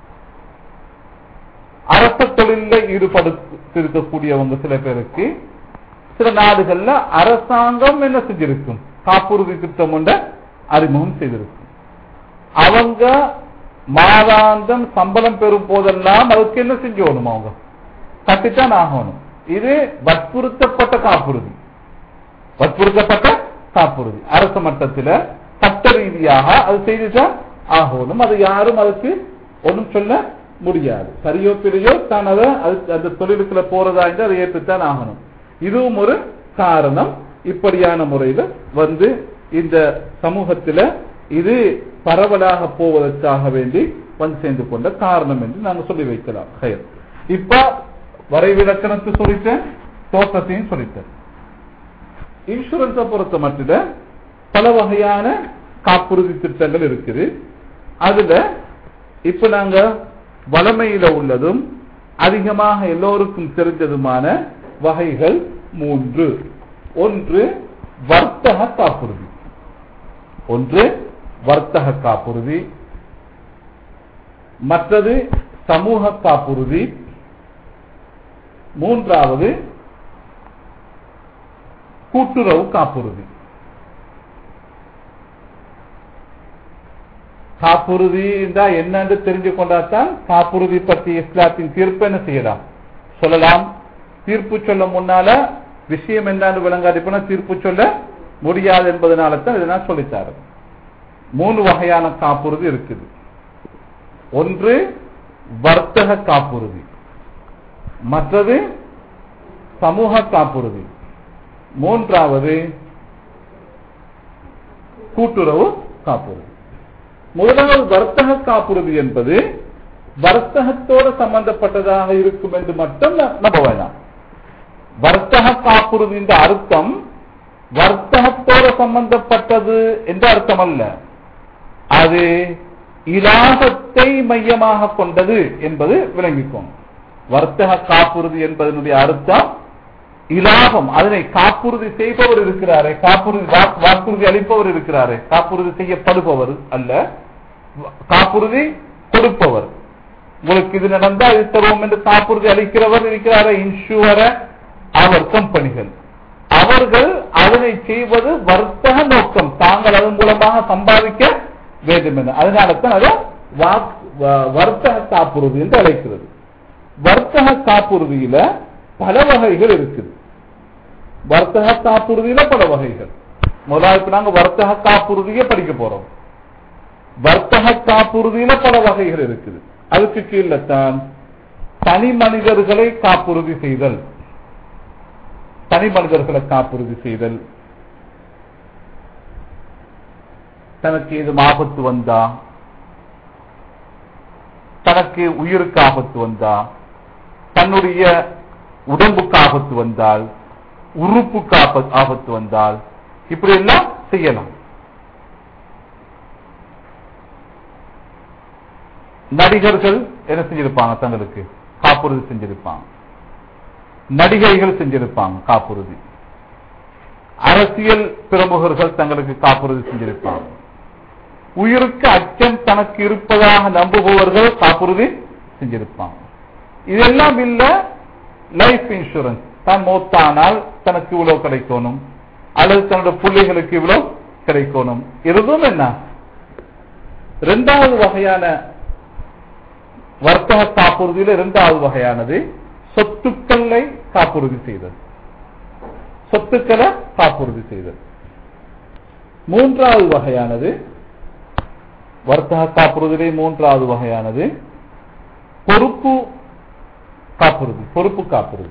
அரச தொழிலில் ஈடுபடுத்திருக்கக்கூடியவங்க சில பேருக்கு சில நாடுகள்ல அரசாங்கம் என்ன செஞ்சிருக்கும் காப்புறுதி திட்டம் ஒன்றை அறிமுகம் செய்திருக்கும் அவங்க மாதாந்தம் சம்பளம் பெறும் போதெல்லாம் அதுக்கு என்ன செஞ்சோணும் அவங்க கட்டித்தான் ஆகணும் இது வற்புறுத்தப்பட்ட காப்புறுதி வற்புறுத்தப்பட்ட காப்புறுதி அரசு மட்டத்தில் சட்ட ரீதியாக அது செய்துதான் ஆகணும் அது யாரும் அதுக்கு ஒன்றும் சொல்ல முடியாது சரியோ பிழையோ தான் அதை அது- அந்த தொழிலுக்குள்ள போறதா என்று அதை ஏற்றுத்தான் ஆகணும் இதுவும் ஒரு காரணம் இப்படியான முறையில வந்து இந்த சமூகத்துல இது பரவலாக போவதற்காக வேண்டி வந்து சேர்ந்து கொண்ட காரணம் என்று நாங்க சொல்லி வைக்கலாம் ஹயர். இப்ப வரைவிலக்கணத்தை சொல்லிட்டேன் தோற்றத்தையும் சொல்லிட்டேன் இன்சூரன்ஸை பொறுத்த மட்டும் பல வகையான காப்புறுதி திட்டங்கள் இருக்குது அதுல இப்ப நாங்க வளமையில உள்ளதும் அதிகமாக எல்லோருக்கும் தெரிஞ்சதுமான வகைகள் மூன்று ஒன்று வர்த்தக காப்புறுதி ஒன்று வர்த்தக காப்புறுதி மற்றது சமூக காப்புறுதி மூன்றாவது கூட்டுறவு காப்புறுதி காப்புறுதி என்றா என்னன்னு தெரிஞ்சு கொண்டாதான் காப்புறுதி பற்றி இஸ்லாத்தின் தீர்ப்பு என்ன செய்யலாம் சொல்லலாம் தீர்ப்பு சொல்ல முன்னால விஷயம் என்னன்னு விளங்காட்டிப்போனா தீர்ப்பு சொல்ல முடியாது என்பதனால தான் இதை நான் சொல்லித்தாரு மூணு வகையான காப்புறுதி இருக்குது ஒன்று வர்த்தக காப்புறுதி மற்றது சமூக காப்புறுதி மூன்றாவது கூட்டுறவு காப்புறுதி முதலாவது வர்த்தக காப்புறுதி என்பது வர்த்தகத்தோடு சம்பந்தப்பட்டதாக இருக்கும் என்று மட்டும் ந- நம்ப வேண்டாம் வர்த்தக காப்புறுதியின் அர்த்தம் வர்த்தகத்தோடு சம்பந்தப்பட்டது என்ற அர்த்தம் அல்ல அது இலாபத்தை மையமாக கொண்டது என்பது விளங்கிக்கும் வர்த்தக காப்புறுதி என்பதனுடைய அர்த்தம் இலாபம் அதனை காப்புறுதி செய்பவர் இருக்கிறாரே காப்புறுதி வாக்கு- வாக்குறுதி அளிப்பவர் இருக்கிறாரே காப்புறுதி செய்யப்படுபவர் அல்ல வ- காப்புறுதி கொடுப்பவர் உங்களுக்கு இது நடந்தா இது தருவோம் என்று காப்புறுதி அளிக்கிறவர் இருக்கிறாரே இன்சூர அவர் கம்பெனிகள் அவர்கள் அதனை செய்வது வர்த்தக நோக்கம் தாங்கள் அதன் மூலமாக சம்பாதிக்க வேண்டும் என அதனால தான் அதை வாக்- வ- வர்த்தக காப்புறுதி என்று அழைக்கிறது வர்த்தக காப்புறுதியில பல வகைகள் இருக்குது வர்த்தக காப்புறுதியில பல வகைகள் முதலாவது இப்ப நாங்க வர்த்தக காப்புறுதியை படிக்க போறோம் வர்த்தக காப்புறுதியில பல வகைகள் இருக்குது அதுக்கு கீழே தான் தனி மனிதர்களை காப்புறுதி செய்தல் தனி மனிதர்களை காப்புறுதி செய்தல் தனக்கு ஏதும் ஆபத்து வந்தா தனக்கு உயிருக்கு ஆபத்து வந்தா தன்னுடைய உடம்புக்கு ஆபத்து வந்தால் உறுப்புக்கு ஆபத்து ஆபத்து வந்தால் இப்படி எல்லாம் செய்யலாம் நடிகர்கள் என்ன செஞ்சிருப்பாங்க தங்களுக்கு காப்புறுதி செஞ்சிருப்பாங்க நடிகைகள் செஞ்சிருப்பாங்க காப்புறுதி அரசியல் பிரமுகர்கள் தங்களுக்கு காப்புறுதி செஞ்சிருப்பாங்க உயிருக்கு அச்சம் தனக்கு இருப்பதாக நம்புபவர்கள் காப்புறுதி செஞ்சிருப்பாங்க இதெல்லாம் இல்ல லைஃப் இன்சூரன்ஸ் தான் மூத்தானால் தனக்கு இவ்வளவு கிடைக்கணும் அல்லது தன்னோட பிள்ளைகளுக்கு இவ்வளவு கிடைக்கணும் இதுவும் என்ன இரண்டாவது வகையான வர்த்தக காப்புறுதியில் இரண்டாவது வகையானது சொத்துக்களை காப்புறுதி செய்தல் சொத்துக்களை காப்புறுதி செய்தல் மூன்றாவது வகையானது வர்த்தக காப்புறுதியிலே மூன்றாவது வகையானது பொறுப்பு காப்புறுதி பொறுப்பு காப்புறுதி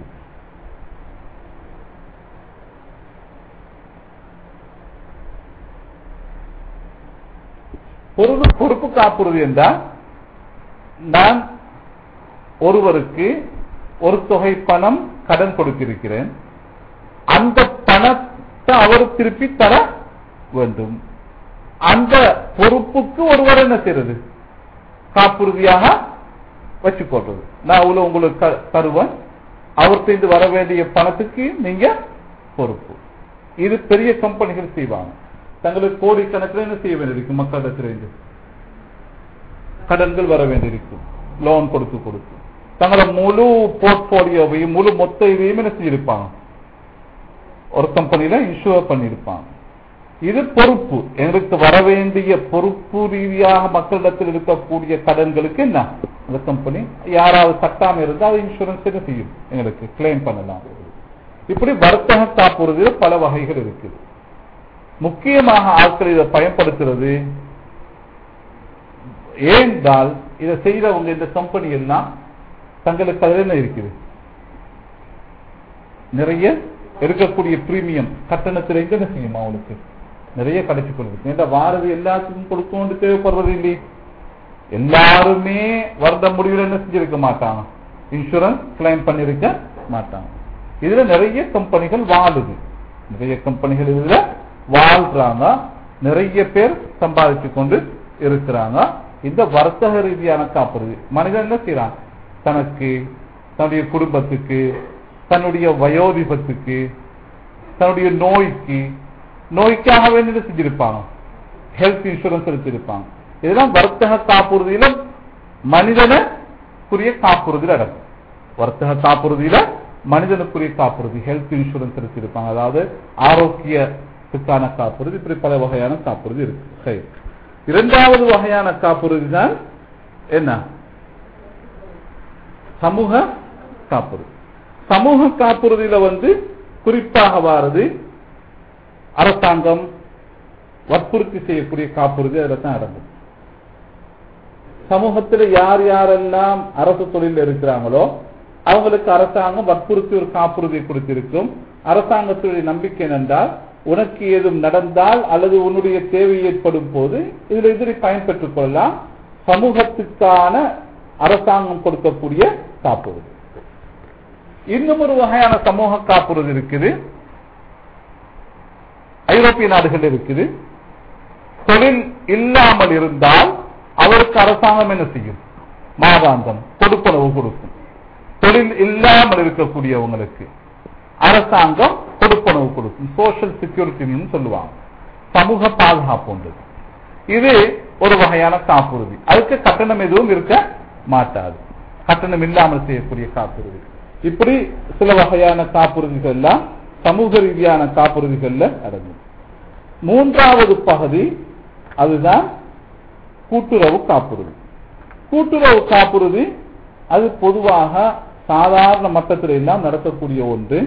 பொறுப்பு பொறுப்பு காப்புறுதி என்றால் நான் ஒருவருக்கு ஒரு தொகை பணம் கடன் கொடுத்திருக்கிறேன் அந்த பணத்தை அவர் திருப்பி தர வேண்டும் அந்த பொறுப்புக்கு ஒருவர் என்ன செய்யறது காப்புறுதியாக வச்சு போடுறது நான் அவ்வளவு உங்களுக்கு த- தருவேன் அவர்கிட்ட வர வேண்டிய பணத்துக்கு நீங்க பொறுப்பு இது பெரிய கம்பெனிகள் செய்வாங்க தங்களுக்கு கோடிக்கணக்கில் என்ன செய்ய வேண்டியிருக்கும் மக்களிடத்திலிருந்து கடன்கள் வர வேண்டியிருக்கும் லோன் கொடுத்து கொடுத்து தங்களோட முழு போர்ட்போலியோவையும் முழு மொத்த இதையும் என்ன செஞ்சிருப்பாங்க ஒரு கம்பெனியில இன்சூர் பண்ணியிருப்பாங்க இது பொறுப்பு எங்களுக்கு வர வேண்டிய பொறுப்பு ரீதியாக மக்களிடத்தில் இருக்கக்கூடிய கடன்களுக்கு என்ன அந்த கம்பெனி யாராவது கட்டாம இருந்தால் அது இன்சூரன்ஸ் என்ன செய்யும் எங்களுக்கு கிளைம் பண்ணலாம் இப்படி வர்த்தக காப்புறுதியில் பல வகைகள் இருக்குது முக்கியமாக ஆட்கள் இதை பயன்படுத்துறது ஏனென்றால் இதை செய்யறவங்க இந்த கம்பெனி எல்லாம் தங்களுக்கு அதில் என்ன இருக்குது நிறைய இருக்கக்கூடிய பிரீமியம் கட்டணத்தில் எங்க என்ன செய்யும் அவங்களுக்கு நிறைய கிடைச்சு கொடுக்கும் ஏன்னா வாரது எல்லாத்துக்கும் கொடுக்கும் தேவைப்படுறது இல்லையே எல்லாருமே வருட முடிவில் என்ன செஞ்சிருக்க மாட்டாங்க இன்சூரன்ஸ் கிளைம் பண்ணிருக்க மாட்டாங்க இதுல நிறைய கம்பெனிகள் வாழுது நிறைய கம்பெனிகள் இதுல வாழ்றாங்க நிறைய பேர் சம்பாதிச்சு கொண்டு இருக்கிறாங்க இந்த வர்த்தக ரீதியான காப்புறுதி மனிதன் என்ன செய்யறான் தனக்கு தன்னுடைய குடும்பத்துக்கு தன்னுடைய வயோதிபத்துக்கு தன்னுடைய நோய்க்கு நோய்க்காக வேண்டியது செஞ்சிருப்பாங்க ஹெல்த் இன்சூரன்ஸ் எடுத்திருப்பாங்க இதெல்லாம் வர்த்தக காப்புறுதியில மனிதனுக்குரிய காப்புறுதியில் அடங்கும் வர்த்தக காப்புறுதியில மனிதனுக்குரிய காப்புறுதி ஹெல்த் இன்சூரன்ஸ் எடுத்திருப்பாங்க அதாவது ஆரோக்கியத்துக்கான காப்புறுதி இப்படி பல வகையான காப்புறுதி இருக்கு சரி இரண்டாவது வகையான காப்புறுதி தான் என்ன சமூக காப்புறுதி சமூக காப்புறுதியில வந்து குறிப்பாக வாரது அரசாங்கம் வற்புறுத்தி செய்யக்கூடிய காப்புறுதி அதில் தான் அடங்கும் சமூகத்தில் யார் யாரெல்லாம் அரசு தொழில் இருக்கிறாங்களோ அவங்களுக்கு அரசாங்கம் வற்புறுத்தி ஒரு காப்புறுதி கொடுத்திருக்கும் அரசாங்கத்துடைய நம்பிக்கை என்றால் உனக்கு ஏதும் நடந்தால் அல்லது உன்னுடைய தேவை ஏற்படும் போது இதுல இதனை பயன்பெற்றுக் கொள்ளலாம் சமூகத்துக்கான அரசாங்கம் கொடுக்கக்கூடிய காப்புறுதி இன்னும் ஒரு வகையான சமூக காப்புறுதி இருக்குது ஐரோப்பிய நாடுகள் இருக்குது தொழில் இல்லாமல் இருந்தால் அவருக்கு அரசாங்கம் என்ன செய்யும் மாதாந்தம் கொடுப்பனவு கொடுக்கும் தொழில் இல்லாமல் இருக்கக்கூடியவங்களுக்கு அரசாங்கம் கொடுப்பனவு கொடுக்கும் சோசியல் செக்யூரிட்டின்னு சொல்லுவாங்க சமூக பாதுகாப்பு உண்டு இது ஒரு வகையான காப்புறுதி அதுக்கு கட்டணம் எதுவும் இருக்க மாட்டாது கட்டணம் இல்லாமல் செய்யக்கூடிய காப்புறுதி இப்படி சில வகையான காப்புறுதிகள் எல்லாம் சமூக ரீதியான காப்புறுதிகள்ல அடங்கும் மூன்றாவது பகுதி அதுதான் கூட்டுறவு காப்புறுதி கூட்டுறவு காப்புறுதி அது பொதுவாக சாதாரண மட்டத்தில் எல்லாம் நடக்கக்கூடிய ஒன்று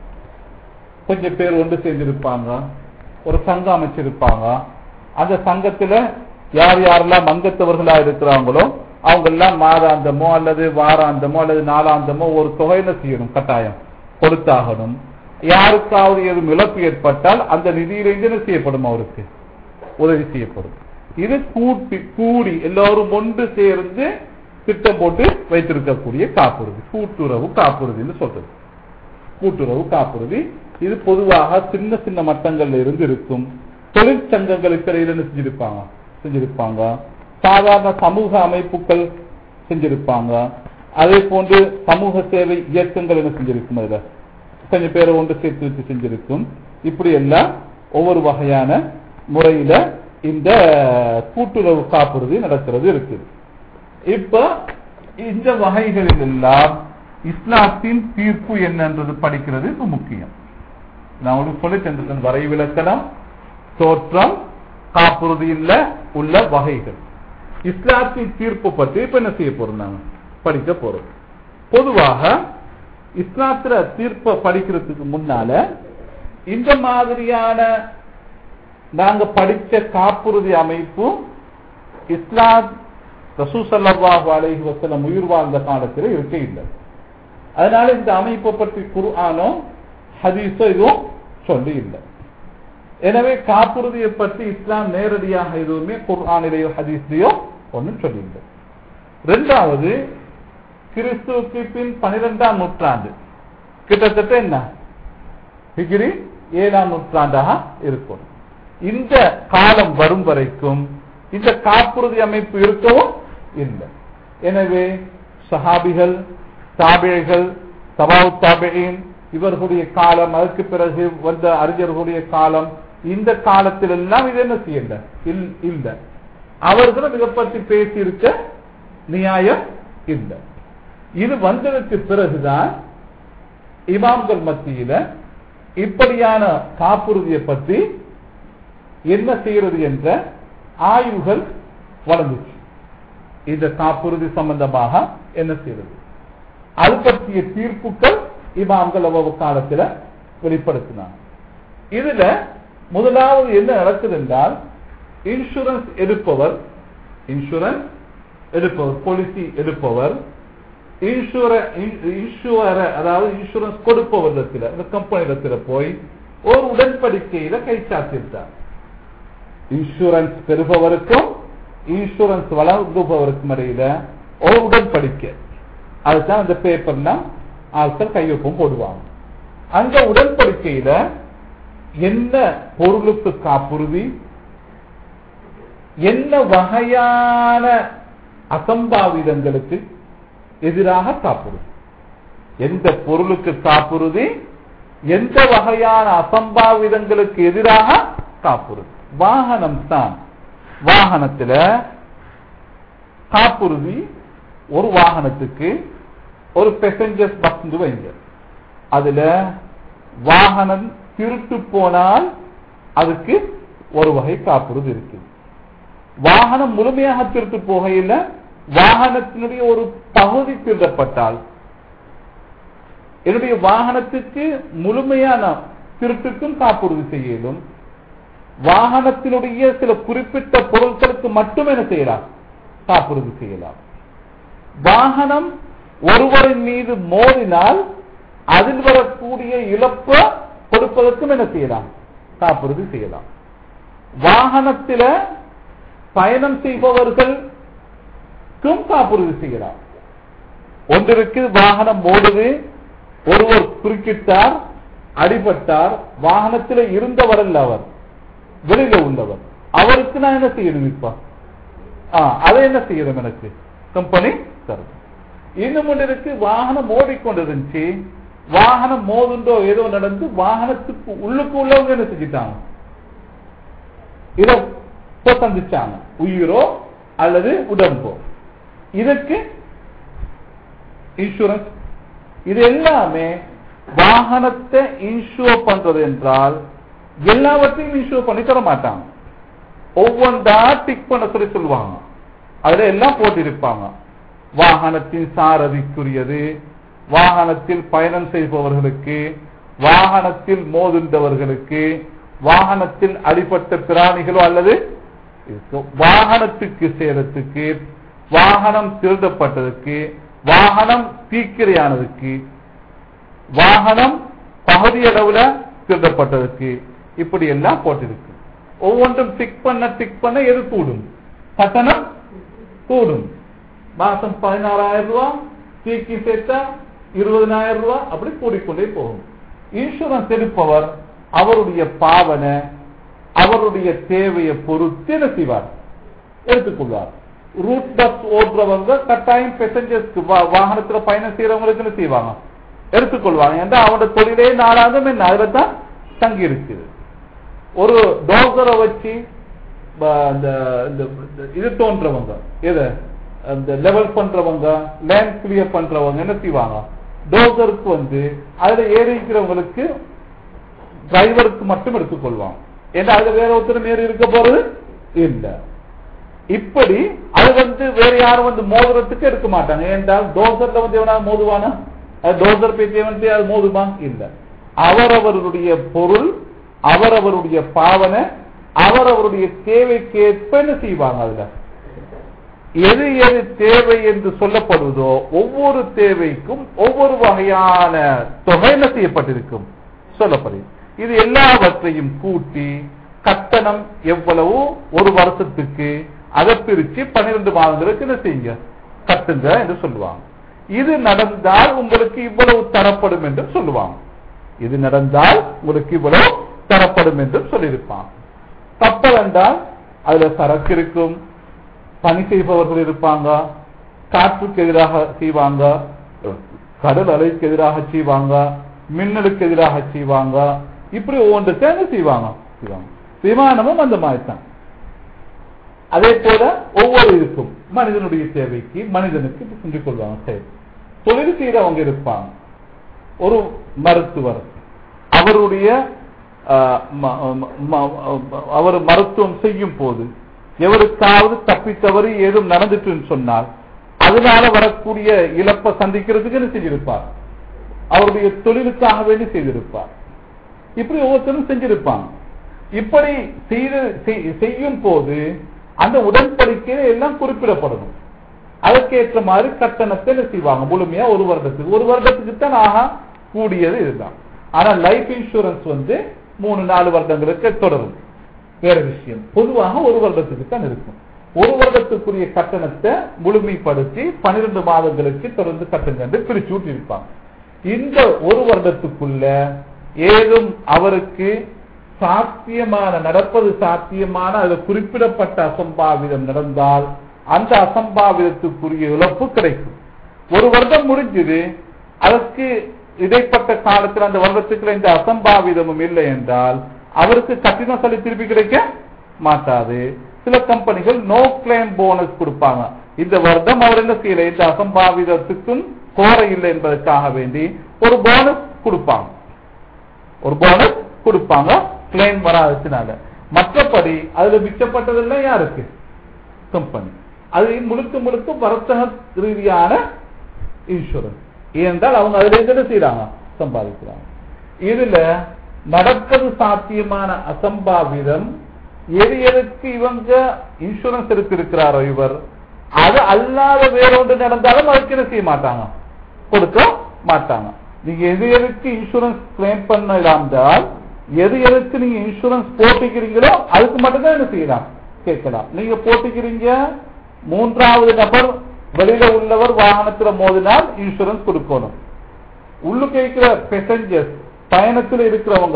கொஞ்சம் பேர் ஒன்று சேர்ந்திருப்பாங்க ஒரு சங்கம் அமைச்சிருப்பாங்க அந்த சங்கத்துல யார் யாரெல்லாம் மங்கத்தவர்களா இருக்கிறாங்களோ அவங்க எல்லாம் மாதாந்தமோ அல்லது வாராந்தமோ அல்லது நாளாந்தமோ ஒரு தொகையில செய்யணும் கட்டாயம் கொடுத்தாகணும் யாருக்காவது ஏதும் இழப்பு ஏற்பட்டால் அந்த நிதியிலிருந்து என்ன செய்யப்படும் அவருக்கு உதவி செய்யப்படும் இது கூட்டி கூடி எல்லோரும் ஒன்று சேர்ந்து திட்டம் போட்டு வைத்திருக்கக்கூடிய காப்புறுதி கூட்டுறவு காப்புறுதின்னு சொல்றது கூட்டுறவு காப்புறுதி இது பொதுவாக சின்ன சின்ன மட்டங்கள்ல இருந்து இருக்கும் தொழிற்சங்கங்களுக்கு இடையில என்ன செஞ்சிருப்பாங்க செஞ்சிருப்பாங்க சாதாரண சமூக அமைப்புகள் செஞ்சிருப்பாங்க அதே போன்று சமூக சேவை இயக்கங்கள் என்ன செஞ்சிருக்கும் அதுல கொஞ்சம் பேரை ஒன்று சேர்த்து வச்சு செஞ்சிருக்கும் இப்படி எல்லாம் ஒவ்வொரு வகையான முறையில இந்த கூட்டுறவு காப்புறுதி நடக்கிறது இருக்குது இப்ப இந்த வகைகளில் எல்லாம் இஸ்லாத்தின் தீர்ப்பு என்னன்றது படிக்கிறது இப்ப முக்கியம் நான் உங்களுக்கு சொல்லி சென்றிருக்கேன் வரை விளக்கணம் தோற்றம் காப்புறுதியில் உள்ள வகைகள் இஸ்லாத்தின் தீர்ப்பு பற்றி இப்ப என்ன செய்ய போறோம் நாங்க படிக்க போறோம் பொதுவாக இஸ்லாத்துல தீர்ப்பை படிக்கிறதுக்கு முன்னால இந்த மாதிரியான நாங்க படிச்ச காப்புறுதி அமைப்பு இஸ்லாம் ரசூசல்லாஹு அலைஹி வஸல்லம் உயிர் வாழ்ந்த காலத்தில் இருக்க இல்லை அதனால இந்த அமைப்பை பற்றி குர்ஆனோ ஹதீஸோ இதுவும் சொல்லி இல்லை எனவே காப்புறுதியை பற்றி இஸ்லாம் நேரடியாக எதுவுமே குர்ஆனிலேயோ ஹதீஸ்லயோ ஒன்றும் சொல்லியில்லை ரெண்டாவது கிறிஸ்துவுக்கு பின் பனிரெண்டாம் நூற்றாண்டு கிட்டத்தட்ட என்ன ஹிஜ்ரி ஏழாம் நூற்றாண்டாக இருக்கும் இந்த காலம் வரும் வரைக்கும் இந்த காப்புறுதி அமைப்பு இருக்கவும் இல்லை எனவே சஹாபிகள் தாபிழைகள் தபாவு தாபிழின் இவர்களுடைய காலம் அதுக்கு பிறகு வந்த அறிஞர்களுடைய காலம் இந்த காலத்தில் எல்லாம் இது என்ன செய்யல இல்ல அவர்களும் இதை பற்றி பேசியிருக்க நியாயம் இல்லை இது வந்ததற்கு பிறகுதான் இமாம்கள் மத்தியில இப்படியான காப்புறுதியை பற்றி என்ன செய்யறது என்ற ஆய்வுகள் வளர்ந்துச்சு இந்த காப்புறுதி சம்பந்தமாக என்ன செய்யறது அது பற்றிய தீர்ப்புகள் இமாம்கள் அவ்வளவு காலத்தில் வெளிப்படுத்தினாங்க இதுல முதலாவது என்ன நடக்குது என்றால் இன்சூரன்ஸ் எடுப்பவர் இன்சூரன்ஸ் எடுப்பவர் பாலிசி எடுப்பவர் இன்சூர அதாவது இன்சூரன்ஸ் கொடுப்பவரிடத்தில் இந்த கம்பெனி இடத்துல போய் ஒரு உடன்படிக்கையில கை சாத்திருந்தார் இன்சூரன்ஸ் பெறுபவருக்கும் இன்சூரன்ஸ் வழங்குபவருக்கும் இடையில ஒரு உடன்படிக்கை அதுதான் அந்த பேப்பர்லாம் ஆட்கள் கையொப்பம் போடுவாங்க அந்த உடன்படிக்கையில என்ன பொருளுக்கு காப்புறுதி என்ன வகையான அசம்பாவிதங்களுக்கு எதிராக காப்புறுதி எந்த பொருளுக்கு காப்புறுதி எந்த வகையான அசம்பாவிதங்களுக்கு எதிராக காப்புறுதி வாகனம் தான் வாகனத்துல காப்புறுதி ஒரு வாகனத்துக்கு ஒரு பேசஞ்சர்ஸ் பஸ் வைங்க அதுல வாகனம் திருட்டு போனால் அதுக்கு ஒரு வகை காப்புறுதி இருக்கு வாகனம் முழுமையாக திருட்டு போகையில் வாகனத்தினுடைய ஒரு பகுதி திருடப்பட்டால் என்னுடைய வாகனத்துக்கு முழுமையான திருட்டுக்கும் காப்புறுதி செய்யலும் வாகனத்தினுடைய சில குறிப்பிட்ட பொருட்களுக்கு மட்டும் என்ன செய்யலாம் காப்புறுதி செய்யலாம் வாகனம் ஒருவரின் மீது மோதினால் அதில் வரக்கூடிய இழப்பை கொடுப்பதற்கும் என்ன செய்யலாம் காப்புறுதி செய்யலாம் வாகனத்தில பயணம் செய்பவர்களுக்கும் காப்புறுதி செய்யலாம் ஒன்றிற்கு வாகனம் மோடுது ஒருவர் குறுக்கிட்டார் அடிபட்டார் வாகனத்தில் இருந்தவர் அல்ல அவர் வெளியில உள்ளவர் அவருக்கு நான் என்ன செய்யணும் இப்ப ஆ, அதை என்ன செய்யணும் எனக்கு கம்பெனி தரும் இன்னும் ஒன்று இருக்கு வாகனம் ஓடிக்கொண்டிருந்துச்சு வாகனம் மோதுண்டோ ஏதோ நடந்து வாகனத்துக்கு உள்ளுக்கு உள்ளவங்க என்ன செஞ்சுட்டாங்க இதை இப்போ சந்திச்சாங்க உயிரோ அல்லது உடம்போ இதுக்கு இன்சூரன்ஸ் இது எல்லாமே வாகனத்தை இன்சூர் பண்றது என்றால் எல்லாவற்றையும் இன்சூர் பண்ணி தர மாட்டாங்க ஒவ்வொன்றா டிக் பண்ண சொல்லி சொல்லுவாங்க அதுல எல்லாம் போட்டிருப்பாங்க வாகனத்தின் சாரதிக்குரியது வாகனத்தில் பயணம் செய்பவர்களுக்கு வாகனத்தில் மோதுண்டவர்களுக்கு வாகனத்தில் அடிபட்ட பிராணிகளோ அல்லது இருக்கு. வாகனத்துக்கு சேதத்துக்கு வாகனம் திருடப்பட்டதுக்கு வாகனம் தீக்கிரையானதுக்கு வாகனம் பகுதியளவுல திருடப்பட்டதுக்கு இப்படி எல்லாம் போட்டிருக்கு ஒவ்வொன்றும் டிக் பண்ண டிக் பண்ண எது கூடும் கட்டணம் கூடும் மாசம் பதினாறாயிரம் ரூபாய் தீக்கி சேர்த்தா இருபதனாயிரம் ரூபாய் அப்படி கூடிக்கொண்டே போகும் இன்சூரன்ஸ் எடுப்பவர் அவருடைய பாவனை அவருடைய தேவையை பொறுத்து என்ன செய்வார் எடுத்துக்கொள்வார் ரூட் பஸ் ஓடுறவங்க கட்டாயம் பேசஞ்சர்ஸ்க்கு வாகனத்துல பயணம் செய்யறவங்களுக்கு என்ன செய்வாங்க எடுத்துக்கொள்வாங்க ஏன்னா அவனோட தொழிலே நாளாகும் என்ன அதுல தான் தங்கி இருக்குது ஒரு டோசரை வச்சு ப- இந்த இந்த- இந்த இது தோன்றவங்க எது அந்த லெவல் பண்றவங்க லேண்ட் கிளியர் பண்றவங்க என்ன செய்வாங்க டோசருக்கு வந்து அதுல ஏறி இருக்கிறவங்களுக்கு டிரைவருக்கு மட்டும் எடுத்துக்கொள்வாங்க ஏன்னா அது வேற ஒருத்தர் நேரம் இருக்க போறது இல்ல இப்படி அது வந்து வேற யாரும் வந்து மோதுறதுக்கு எடுக்க மாட்டாங்க ஏன்றால் டோசர்ல வந்து எவனா மோதுவானா அது டோசர் பேச்சு வந்து அது மோதுமா இல்ல அவரவருடைய பொருள் அவரவருடைய பாவனை அவரவருடைய தேவைக்கேற்ப என்ன செய்வாங்க அதுல எது எது தேவை என்று சொல்லப்படுவதோ ஒவ்வொரு தேவைக்கும் ஒவ்வொரு வகையான தொகை என்ன செய்யப்பட்டிருக்கும் சொல்லப்படுது இது எல்லாவற்றையும் கூட்டி கட்டணம் எவ்வளவு ஒரு வருஷத்துக்கு அதை பிரிச்சு பன்னிரண்டு மாதங்களுக்கு என்ன செய்யுங்க கட்டுங்க என்று சொல்லுவாங்க இது நடந்தால் உங்களுக்கு இவ்வளவு தரப்படும் என்று சொல்லுவாங்க இது நடந்தால் உங்களுக்கு இவ்வளவு தரப்படும் என்று சொல்லியிருப்பாங்க கப்பல் என்றால் அதுல சரக்கு இருக்கும் பணி செய்பவர்கள் இருப்பாங்க காற்றுக்கு எதிராக செய்வாங்க கடல் அலைக்கு எதிராக செய்வாங்க மின்னலுக்கு எதிராக செய்வாங்க இப்படி ஒவ்வொன்று சேர்ந்து செய்வாங்க செய்வாங்க விமானமும் அந்த மாதிரி தான் அதே போல ஒவ்வொரு இருக்கும் மனிதனுடைய தேவைக்கு மனிதனுக்கு இப்படி செஞ்சு கொள்வாங்க சரி தொழில் செய்யறவங்க இருப்பாங்க ஒரு மருத்துவர் அவருடைய ஆஹ், ம- ம- ம- அவர் மருத்துவம் செய்யும் போது எவருக்காவது தப்பி தவறி ஏதும் நடந்துட்டுன்னு சொன்னால் அதனால வரக்கூடிய இழப்பை சந்திக்கிறதுக்கு என்ன செஞ்சிருப்பார் அவருடைய தொழிலுக்காக வேண்டி செய்திருப்பார் இப்படி ஒவ்வொருத்தரும் செஞ்சிருப்பாங்க இப்படி செய்து செய்- செய்யும் போது அந்த உடன்படிக்கையில எல்லாம் குறிப்பிடப்படணும் அதற்கேற்ற மாதிரி கட்டணத்தை என்ன செய்வாங்க முழுமையா ஒரு வருடத்துக்கு ஒரு வருடத்துக்கு தான் ஆகா கூடியது இதுதான் ஆனா லைஃப் இன்சூரன்ஸ் வந்து மூணு நாலு வருடங்களுக்கு தொடரும் வேற விஷயம் பொதுவாக ஒரு வருடத்துக்கு தான் இருக்கும் ஒரு வருடத்துக்குரிய கட்டணத்தை முழுமைப்படுத்தி பன்னிரண்டு மாதங்களுக்கு தொடர்ந்து கட்டுங்க என்று பிரிச்சு விட்டிருப்பாங்க இந்த ஒரு வருடத்துக்குள்ள ஏதும் அவருக்கு சாத்தியமான நடப்பது சாத்தியமான அது குறிப்பிடப்பட்ட அசம்பாவிதம் நடந்தால் அந்த அசம்பாவிதத்துக்குரிய இழப்பு கிடைக்கும் ஒரு வருடம் முடிஞ்சது அதற்கு இடைப்பட்ட காலத்தில் அந்த வருடத்துக்குள்ள இந்த அசம்பாவிதமும் இல்லை என்றால் அவருக்கு கட்டின சொல்லி திருப்பி கிடைக்க மாட்டாது சில கம்பெனிகள் நோ கிளைம் போனஸ் கொடுப்பாங்க இந்த வருடம் அவர் என்ன செய்யல இந்த அசம்பாவிதத்துக்கும் கோர இல்லை என்பதற்காக வேண்டி ஒரு போனஸ் கொடுப்பாங்க ஒரு போனஸ் கொடுப்பாங்க கிளைம் வராததுனால மற்றபடி அதுல மிச்சப்பட்டதெல்லாம் யாருக்கு கம்பெனி அது முழுக்க முழுக்க வர்த்தக ரீதியான இன்சூரன்ஸ் ஏனென்றால் அவங்க அதுல இருந்து என்ன செய்யறாங்க சம்பாதிக்கிறாங்க இதுல நடப்பது சாத்தியமான அசம்பாவிதம் எது எதுக்கு இவங்க இன்சூரன்ஸ் எடுத்திருக்கிறாரோ இவர் அது அல்லாத வேறொன்று நடந்தாலும் அதுக்கு என்ன செய்ய மாட்டாங்க கொடுக்க மாட்டாங்க நீங்க எது எதுக்கு இன்சூரன்ஸ் கிளைம் பண்ணலாம்னால் எது எதுக்கு நீங்க இன்சூரன்ஸ் போட்டிக்கிறீங்களோ அதுக்கு மட்டும்தான் என்ன செய்யலாம் கேட்கலாம் நீங்க போட்டிக்கிறீங்க மூன்றாவது நபர் வெளியில உள்ளவர் வாகனத்துல மோதினால் இன்சூரன்ஸ் கொடுக்கணும் உள்ளுக்கு இருக்கிற பெசஞ்சர்ஸ் பயணத்தில் இருக்கிறவங்க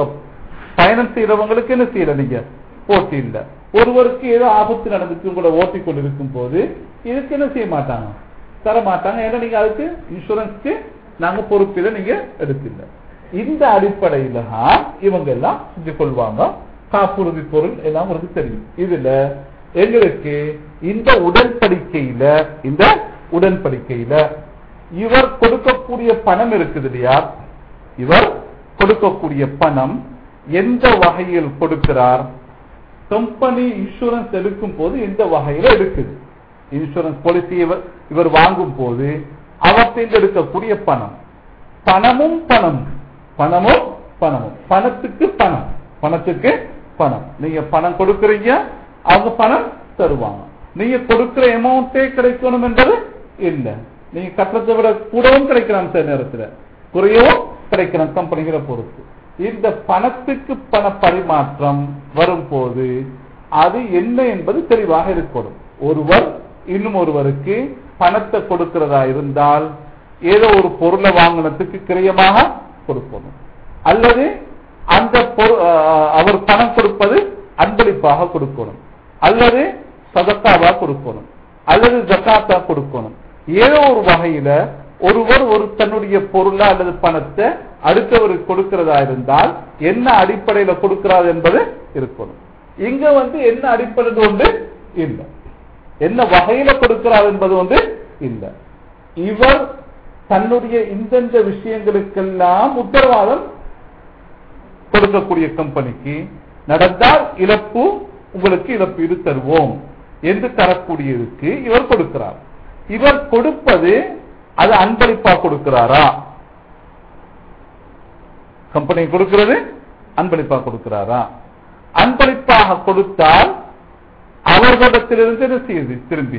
பயணம் செய்யறவங்களுக்கு என்ன செய்யல நீங்க போட்டி இல்ல ஒருவருக்கு ஏதோ ஆபத்து நடந்துச்சு உங்களை ஓட்டி கொண்டிருக்கும் போது இதுக்கு என்ன செய்ய மாட்டாங்க தர மாட்டாங்க ஏன்னா நீங்க அதுக்கு இன்சூரன்ஸ்க்கு நாங்க பொறுப்பில நீங்க எடுக்கல இந்த அடிப்படையில தான் இவங்க எல்லாம் செஞ்சு கொள்வாங்க காப்புறுதி பொருள் எல்லாம் உங்களுக்கு தெரியும் இதுல எங்களுக்கு இந்த உடன்படிக்கையில இந்த உடன்படிக்கையில இவர் கொடுக்கக்கூடிய பணம் இருக்குது இல்லையா இவர் கொடுக்கக்கூடிய பணம் எந்த வகையில் கொடுக்கிறார் கம்பெனி இன்சூரன்ஸ் எடுக்கும் போது எந்த வகையில எடுக்குது இன்சூரன்ஸ் பாலிசி இவர் வாங்கும் போது அவற்றில் எடுக்கக்கூடிய பணம் பணமும் பணம் பணமும் பணமும் பணத்துக்கு பணம் பணத்துக்கு பணம் நீங்க பணம் கொடுக்கறீங்க அவங்க பணம் தருவாங்க நீங்க கொடுக்கிற அமௌண்டே கிடைக்கணும் என்பது இல்ல நீங்க கட்டத்தை விட கூடவும் கிடைக்கலாம் சில நேரத்தில் குறையவும் கிடைக்கலாம் கம்பெனிகளை பொறுத்து இந்த பணத்துக்கு பண பரிமாற்றம் வரும்போது அது என்ன என்பது தெளிவாக இருக்கணும் ஒருவர் இன்னும் ஒருவருக்கு பணத்தை கொடுக்கிறதா இருந்தால் ஏதோ ஒரு பொருளை வாங்கினதுக்கு கிரியமாக கொடுக்கணும் அல்லது அந்த அவர் பணம் கொடுப்பது அன்பளிப்பாக கொடுக்கணும் அல்லது சதக்காவா கொடுக்கணும் அல்லது ஜக்காத்தா கொடுக்கணும் ஏதோ ஒரு வகையில ஒருவர் ஒரு தன்னுடைய பொருளா அல்லது பணத்தை அடுத்தவருக்கு கொடுக்கிறதா இருந்தால் என்ன அடிப்படையில கொடுக்கிறார் என்பது இருக்கணும் இங்க வந்து என்ன அடிப்படை ஒன்று இல்லை என்ன வகையில கொடுக்கிறார் என்பது ஒன்று இல்லை இவர் தன்னுடைய இந்தந்த விஷயங்களுக்கெல்லாம் உத்தரவாதம் கொடுக்கக்கூடிய கம்பெனிக்கு நடந்தால் இழப்பு உங்களுக்கு இழப்பீடு தருவோம் என்று தரக்கூடியதுக்கு இவர் கொடுக்கிறார் இவர் கொடுப்பது அது அன்பளிப்பா கொடுக்கிறாரா கம்பெனி கொடுக்கிறது அன்பளிப்பா கொடுக்கிறாரா அன்பளிப்பாக கொடுத்தால் அவர்களிடத்திலிருந்து என்ன செய்யுது திரும்பி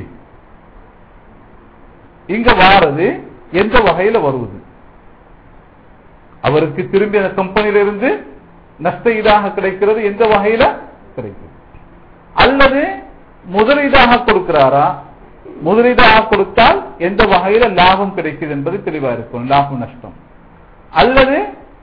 இங்க வாரது எந்த வகையில வருவது அவருக்கு திரும்பி அந்த கம்பெனியில இருந்து நஷ்ட ஈடாக கிடைக்கிறது எந்த வகையில கிடைக்கும் அல்லது முதலீடாக கொடுக்கிறாரா முதலீடாக கொடுத்தால் எந்த வகையில லாபம் கிடைக்குது என்பது தெளிவா இருக்கும் லாபம் நஷ்டம் அல்லது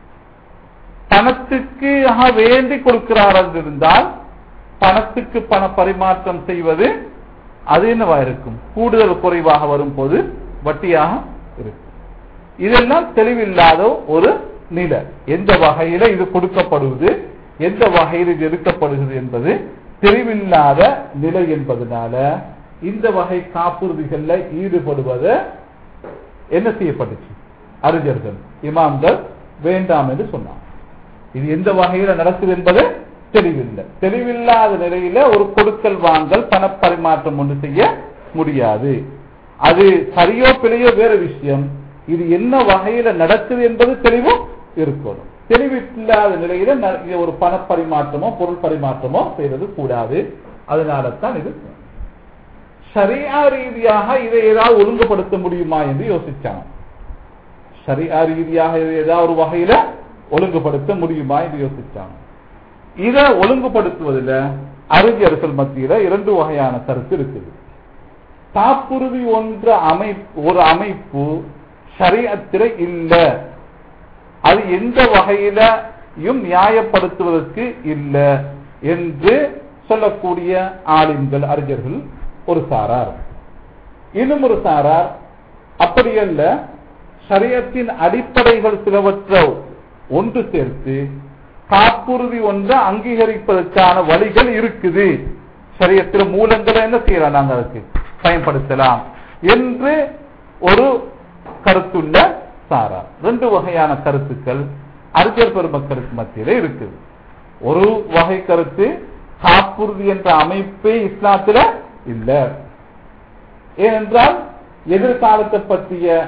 பணத்துக்கு வேண்டி கொடுக்கிறார் இருந்தால் பணத்துக்கு பண பரிமாற்றம் செய்வது அது என்னவா இருக்கும் கூடுதல் குறைவாக வரும்போது வட்டியாக இருக்கும் இதெல்லாம் தெளிவில்லாத ஒரு நிலை எந்த வகையில இது கொடுக்கப்படுவது எந்த வகையில் இது எடுக்கப்படுகிறது என்பது தெளிவில்லாத நிலை என்பதனால இந்த வகை காப்புறுதிகள்ல ஈடுபடுவதை என்ன செய்யப்பட்டுச்சு அறிஞர்கள் இமாம்கள் வேண்டாம் என்று சொன்னார் இது எந்த வகையில நடக்குது என்பது தெளிவில்லை தெளிவில்லாத நிலையில ஒரு கொடுக்கல் வாங்கல் பணப்பரிமாற்றம் ஒன்று செய்ய முடியாது அது சரியோ பிழையோ வேற விஷயம் இது என்ன வகையில நடக்குது என்பது தெளிவும் இருக்கணும் தெளிவில்லாத நிலையில ஒரு பணப்பரிமாற்றமோ பொருள் பரிமாற்றமோ செய்வது கூடாது அதனால தான் இது சரியா ரீதியாக இதை ஏதாவது ஒழுங்குபடுத்த முடியுமா என்று யோசிச்சாங்க சரியா ரீதியாக இதை ஏதாவது ஒரு வகையில ஒழுங்குபடுத்த முடியுமா என்று யோசிச்சாங்க இதை ஒழுங்குபடுத்துவதில் அறிஞர்கள் மத்தியில இரண்டு வகையான கருத்து இருக்குது காப்புறுதி ஒன்ற அமைப்பு ஒரு அமைப்பு சரியத்தில இல்ல அது எந்த வகையிலையும் நியாயப்படுத்துவதற்கு இல்லை என்று சொல்லக்கூடிய ஆலிம்கள் அறிஞர்கள் ஒரு சாரார் இன்னும் ஒரு சாரார் அப்படியல்ல சரியத்தின் அடிப்படைகள் சிலவற்றை ஒன்று சேர்த்து காப்புறுதி ஒன்றை அங்கீகரிப்பதற்கான வழிகள் இருக்குது சரியத்தில மூலங்களை என்ன செய்யலாம் நாங்கள் அதுக்கு பயன்படுத்தலாம் என்று ஒரு கருத்துள்ள சாரா ரெண்டு வகையான கருத்துக்கள் அறிஞர் பெருமக்களுக்கு மத்தியில இருக்குது ஒரு வகை கருத்து காப்புறுதி என்ற அமைப்பே இஸ்லாத்துல இல்ல ஏனென்றால் எதிர்காலத்தை பற்றிய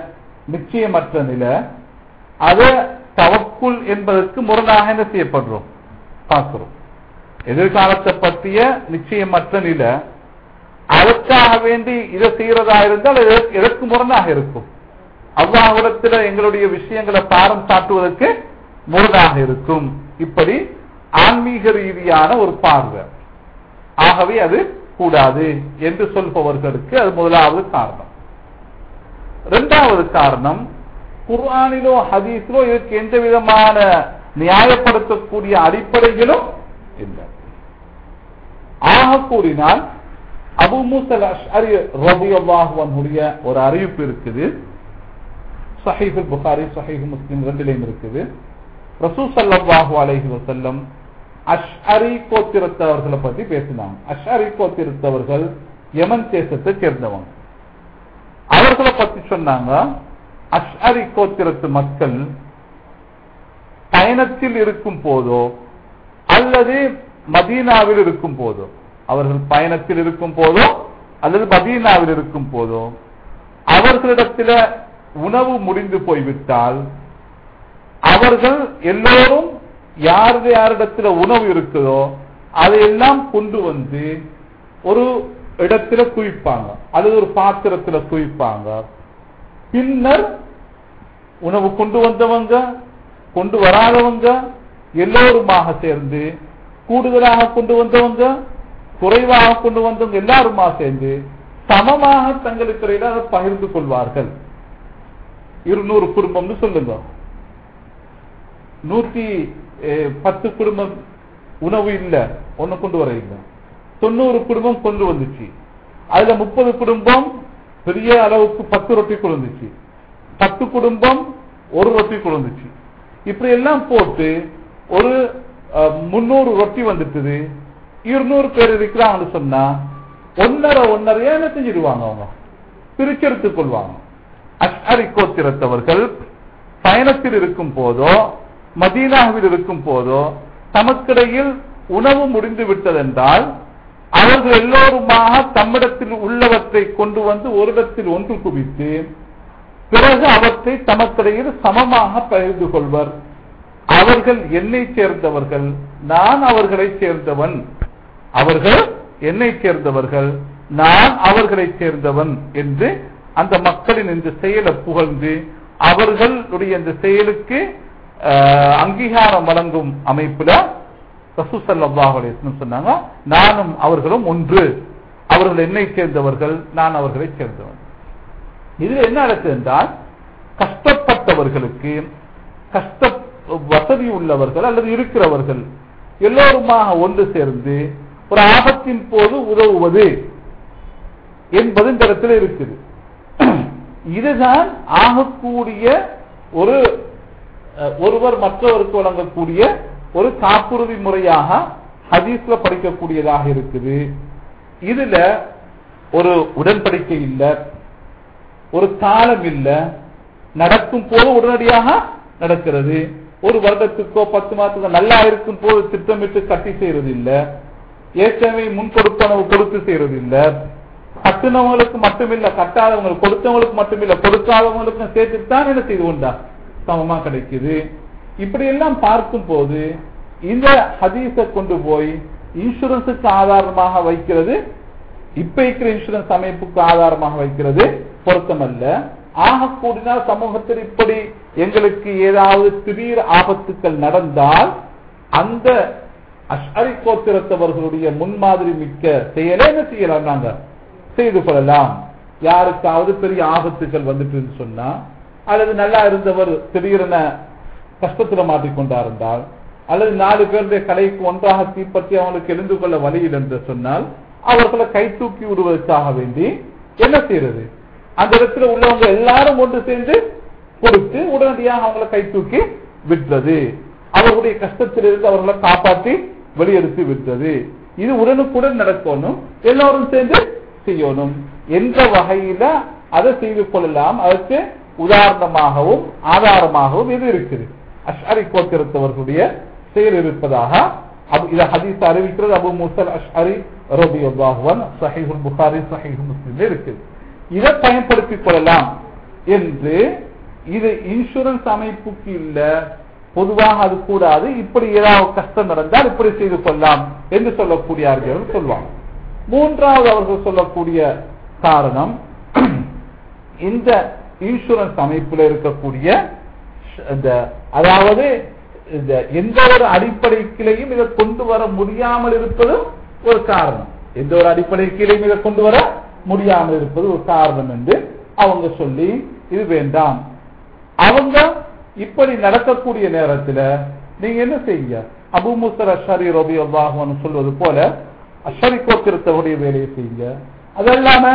நிச்சயமற்ற நிலை அதை தவக்குள் என்பதற்கு முரணாக என்ன செய்யப்படுறோம் பார்க்கிறோம் எதிர்காலத்தை பற்றிய நிச்சயமற்ற நிலை அதற்காக வேண்டி இதை செய்யறதா இருந்தால் அது எதற்கு- எதற்கு முரணாக இருக்கும் அல்லாஹ்விடத்தில் எங்களுடைய விஷயங்களை பாரம் சாட்டுவதற்கு முரணாக இருக்கும் இப்படி ஆன்மீக ரீதியான ஒரு பார்வை ஆகவே அது கூடாது என்று சொல்பவர்களுக்கு அது முதலாவது காரணம் இரண்டாவது காரணம் குர்ஆனிலோ ஹதீஸிலோ இதற்கு எந்த விதமான நியாயப்படுத்தக்கூடிய அடிப்படைகளும் இல்லை ஆக கூறினால் அபு மூசல் அஷ்அரி ரலியல்லாஹு அன்ஹுடைய ஒரு அறிவிப்பு இருக்குது சஹீஹுல் புகாரி சஹீஹ் முஸ்லிம் ரெண்டிலையும் இருக்குது ரசூல் ஸல்லல்லாஹு அலைஹி வஸல்லம் அஷ்அரி கோத்திரத்தவர்களை பத்தி பேசினாங்க அஷ்அரி கோத்திரத்தவர்கள் யமன் தேசத்தை சேர்ந்தவங்க அவர்களை பத்தி சொன்னாங்க அஷ்அரி கோத்திரத்து மக்கள் பயணத்தில் இருக்கும் போதோ அல்லது மதீனாவில் இருக்கும் போதோ அவர்கள் பயணத்தில் இருக்கும் போதோ அல்லது மதீனாவில் இருக்கும் போதோ அவர்களிடத்தில் உணவு முடிந்து போய்விட்டால் அவர்கள் எல்லோரும் யார் யாரிடத்துல உணவு இருக்குதோ அதையெல்லாம் கொண்டு வந்து ஒரு இடத்துல குவிப்பாங்க அல்லது ஒரு பாத்திரத்துல குவிப்பாங்க பின்னர் உணவு கொண்டு வந்தவங்க கொண்டு வராதவங்க எல்லோருமாக சேர்ந்து கூடுதலாக கொண்டு வந்தவங்க குறைவாக கொண்டு வந்தவங்க எல்லாருமா சேர்ந்து சமமாக தங்களுக்கு இடையில அதை பகிர்ந்து கொள்வார்கள் இருநூறு குடும்பம்னு சொல்லுங்க நூத்தி அஹ், பத்து குடும்பம் உணவு இல்ல ஒண்ணு கொண்டு வர இல்ல தொண்ணூறு குடும்பம் கொண்டு வந்துச்சு அதுல முப்பது குடும்பம் பெரிய அளவுக்கு பத்து ரொட்டி கொண்டு வந்துச்சு பத்து குடும்பம் ஒரு ரொட்டி கொண்டு வந்துச்சு இப்படி எல்லாம் போட்டு ஒரு அஹ், முன்னூறு ரொட்டி வந்துட்டுது இருநூறு பேர் இருக்கிறாங்கன்னு சொன்னா ஒன்னரை ஒன்னரையா என்ன செஞ்சிருவாங்க அவங்க பிரிச்செடுத்துக் கொள்வாங்க அஷ்அரி கோத்திரத்தவர்கள் பயணத்தில் இருக்கும் போதோ மதீனாவில் இருக்கும் போதோ தமக்கிடையில் உணவு முடிந்து விட்டதென்றால் அவர்கள் எல்லோருமாக தம்மிடத்தில் உள்ளவற்றை கொண்டு வந்து ஒரு இடத்தில் ஒன்று குவித்து பிறகு அவற்றை தமக்கிடையில் சமமாக பகிர்ந்து கொள்வர் அவர்கள் என்னை சேர்ந்தவர்கள் நான் அவர்களை சேர்ந்தவன் அவர்கள் என்னை சேர்ந்தவர்கள் நான் அவர்களை சேர்ந்தவன் என்று அந்த மக்களின் இந்த செயலை புகழ்ந்து அவர்களுடைய இந்த செயலுக்கு ஆஹ், அங்கீகாரம் வழங்கும் அமைப்புல ரசூசல்லாஹ் அலைஹிஸ்ஸலாம் சொன்னாங்க நானும் அவர்களும் ஒன்று அவர்கள் என்னை சேர்ந்தவர்கள் நான் அவர்களை சேர்ந்தவன் இதுல என்ன நடக்குது என்றால் கஷ்டப்பட்டவர்களுக்கு கஷ்ட வசதி உள்ளவர்கள் அல்லது இருக்கிறவர்கள் எல்லோருமாக ஒன்று சேர்ந்து ஒரு ஆபத்தின் போது உதவுவது என்பது இந்த இடத்துல இருக்குது இதுதான் ஆகக்கூடிய ஒரு அஹ், ஒருவர் மற்றவருக்கு வழங்கக்கூடிய ஒரு காப்புறுதி முறையாக ஹதீஸ்ல படிக்கக்கூடியதாக இருக்குது இதுல ஒரு உடன்படிக்கை இல்லை ஒரு காலம் இல்ல நடக்கும் போது உடனடியாக நடக்கிறது ஒரு வருடத்துக்கோ பத்து மாதத்துக்கோ நல்லா இருக்கும் போது திட்டமிட்டு கட்டி செய்யறது இல்ல ஏற்கனவே முன் கொடுப்பனவு கொடுத்து செய்யறது இல்ல கட்டுனவங்களுக்கு மட்டுமில்ல கட்டாதவங்களுக்கு கொடுத்தவங்களுக்கு மட்டுமில்ல கொடுக்காதவங்களுக்கு சேர்த்துட்டு தான் என்ன செய்து கொண்டா சமமா கிடைக்குது இப்படி எல்லாம் பார்க்கும் போது இந்த ஹதீஸை கொண்டு போய் இன்சூரன்ஸுக்கு ஆதாரமாக வைக்கிறது இப்ப இருக்கிற இன்சூரன்ஸ் அமைப்புக்கு ஆதாரமாக வைக்கிறது பொருத்தமல்ல ஆக கூடினால் சமூகத்தில் இப்படி எங்களுக்கு ஏதாவது திடீர் ஆபத்துக்கள் நடந்தால் அந்த அஷ்அரி கோத்திரத்தவர்களுடைய முன்மாதிரி மிக்க செயலை என்ன செய்யலாம் நாங்க செய்து கொள்ளலாம் யாருக்காவது பெரிய ஆபத்துக்கள் வந்துட்டு சொன்னா அல்லது நல்லா இருந்தவர் திடீரென கஷ்டத்துல மாட்டிக்கொண்டா இருந்தால் அல்லது நாலு பேருடைய கலைக்கு ஒன்றாக தீப்பற்றி அவங்களுக்கு எழுந்து கொள்ள வழியில் என்று சொன்னால் அவர்களை கை தூக்கி விடுவதற்காக வேண்டி என்ன செய்யறது அந்த இடத்துல உள்ளவங்க எல்லாரும் ஒன்று சேர்ந்து கொடுத்து உடனடியாக அவங்களை கை தூக்கி விட்டுறது அவர்களுடைய கஷ்டத்திலிருந்து அவர்களை காப்பாற்றி வெளியெடுத்து விட்டது இது உடனுக்குடன் நடக்கணும் எல்லோரும் சேர்ந்து செய்யணும் என்ற வகையில அதை செய்து கொள்ளலாம் அதற்கு உதாரணமாகவும் ஆதாரமாகவும் இது இருக்குது அஷ்அரி கோத்திரத்தவர்களுடைய செயல் இருப்பதாக அபு- இத ஹதீஸ் அறிவிக்கிறது அபு முசல் அஷ்அரி ரபியுல்லாஹுவன் சஹீஹுல் புகாரி சஹீஹ் முஸ்லிம் இருக்குது இதை பயன்படுத்திக் கொள்ளலாம் என்று இது இன்சூரன்ஸ் அமைப்புக்கு இல்ல பொதுவாக அது கூடாது இப்படி ஏதாவது கஷ்டம் நடந்தால் இப்படி செய்து கொள்ளலாம் என்று சொல்லக்கூடியார்கள் சொல்லுவாங்க மூன்றாவது அவர்கள் சொல்லக்கூடிய காரணம் இந்த இன்சூரன்ஸ் அமைப்புல இருக்கக்கூடிய இந்த அதாவது இந்த எந்த ஒரு அடிப்படைக்கிலையும் இதை கொண்டு வர முடியாமல் இருப்பதும் ஒரு காரணம் எந்த ஒரு அடிப்படைக்கிலையும் இதை கொண்டு வர முடியாமல் இருப்பது ஒரு காரணம் என்று அவங்க சொல்லி இது வேண்டாம் அவங்க இப்படி நடக்கக்கூடிய நேரத்துல நீங்க என்ன செய்யுங்க அபு முசர் அஷரி ரபி அல்லாஹ் சொல்வது போல அஷரி கோத்திரத்தவுடைய வேலையை செய்யுங்க அதெல்லாம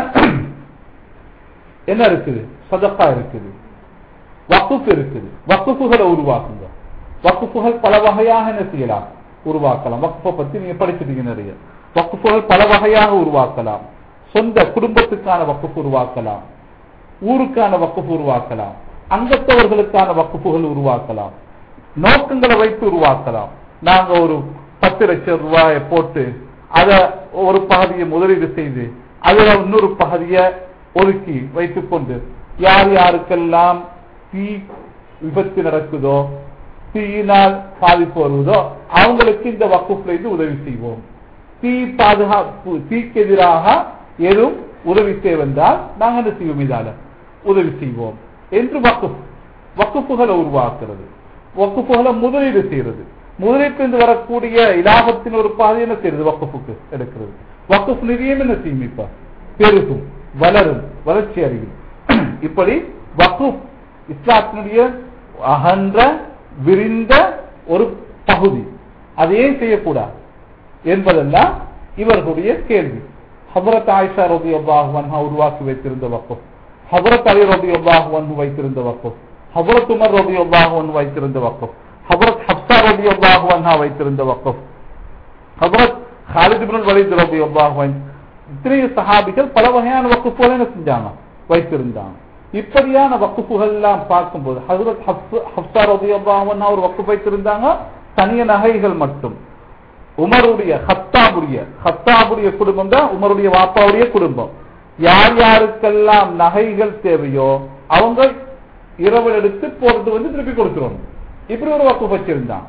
என்ன இருக்குது சதப்பா இருக்குது வக்குப்பு இருக்குது வக்குப்புகளை உருவாக்குங்க வக்குப்புகள் பல வகையாக என்ன செய்யலாம் உருவாக்கலாம் வக்குப்பை பத்தி நீங்க படிச்சிட்டீங்க நிறைய வக்குப்புகள் பல வகையாக உருவாக்கலாம் சொந்த குடும்பத்துக்கான வக்குப்பு உருவாக்கலாம் ஊருக்கான வக்குப்பு உருவாக்கலாம் அங்கத்தவர்களுக்கான வக்குப்புகள் உருவாக்கலாம் நோக்கங்களை வைத்து உருவாக்கலாம் நாங்க ஒரு பத்து லட்சம் ரூபாயை போட்டு அத ஒரு பகுதியை முதலீடு செய்து அதுல இன்னொரு பகுதியை ஒதுக்கி வைத்துக் கொண்டு யார் யாருக்கெல்லாம் தீ விபத்து நடக்குதோ தீயினால் பாதிப்பு வருவதோ அவங்களுக்கு இந்த வக்குப்புல இருந்து உதவி செய்வோம் தீ பாதுகாப்பு தீக்கு எதிராக எதுவும் உதவி தேவென்றால் நாங்கள் என்ன செய்வோம் இதால உதவி செய்வோம் என்று வக்குப் வக்குப்புகளை உருவாக்குறது வக்குப்புகளை முதலீடு செய்யறது முதலீட்டிலிருந்து வரக்கூடிய இலாபத்தின் ஒரு பாதை என்ன செய்யறது வக்குப்புக்கு எடுக்கிறது வக்குப் நிதியம் என்ன செய்யும் இப்ப பெருகும் வளரும் வளர்ச்சி அடையும் இப்படி வக்குப் இஸ்லாத்தினுடைய அகன்ற விரிந்த ஒரு பகுதி அதை ஏன் செய்யக்கூடாது என்பதெல்லாம் இவர்களுடைய கேள்வி ஹபரத் ஆயிஷா ரபி அல்லாஹ் உருவாக்கி வைத்திருந்த வக்கம் ஹபரத் அலி ரபி அல்லாஹ் வைத்திருந்த வக்கம் ஹபரத் உமர் ரபி அல்லாஹ் வைத்திருந்த வக்கம் ஹபரத் ஹப்சா ரபி அல்லாஹ் வைத்திருந்த வக்கம் ஹபரத் ஹாலித் இப்னு வலீத் ரபி அல்லாஹ் இத்தனை சஹாபிகள் பல வகையான வக்குப்புகளை என்ன செஞ்சாங்க வைத்திருந்தாங்க இப்படியான வக்குப்புகள் எல்லாம் பார்க்கும்போது ஹசரத் ஹப்சா ரபி அல்லாஹ் ஒரு வக்கு வைத்திருந்தாங்க தனிய நகைகள் மட்டும் உமருடைய ஹத்தாபுடைய ஹத்தாபுடைய குடும்பம் தான் உமருடைய வாப்பாவுடைய குடும்பம் யார் யாருக்கெல்லாம் நகைகள் தேவையோ அவங்க இரவு எடுத்து போறது வந்து திருப்பி கொடுத்துருவாங்க இப்படி ஒரு வக்கு வச்சிருந்தான்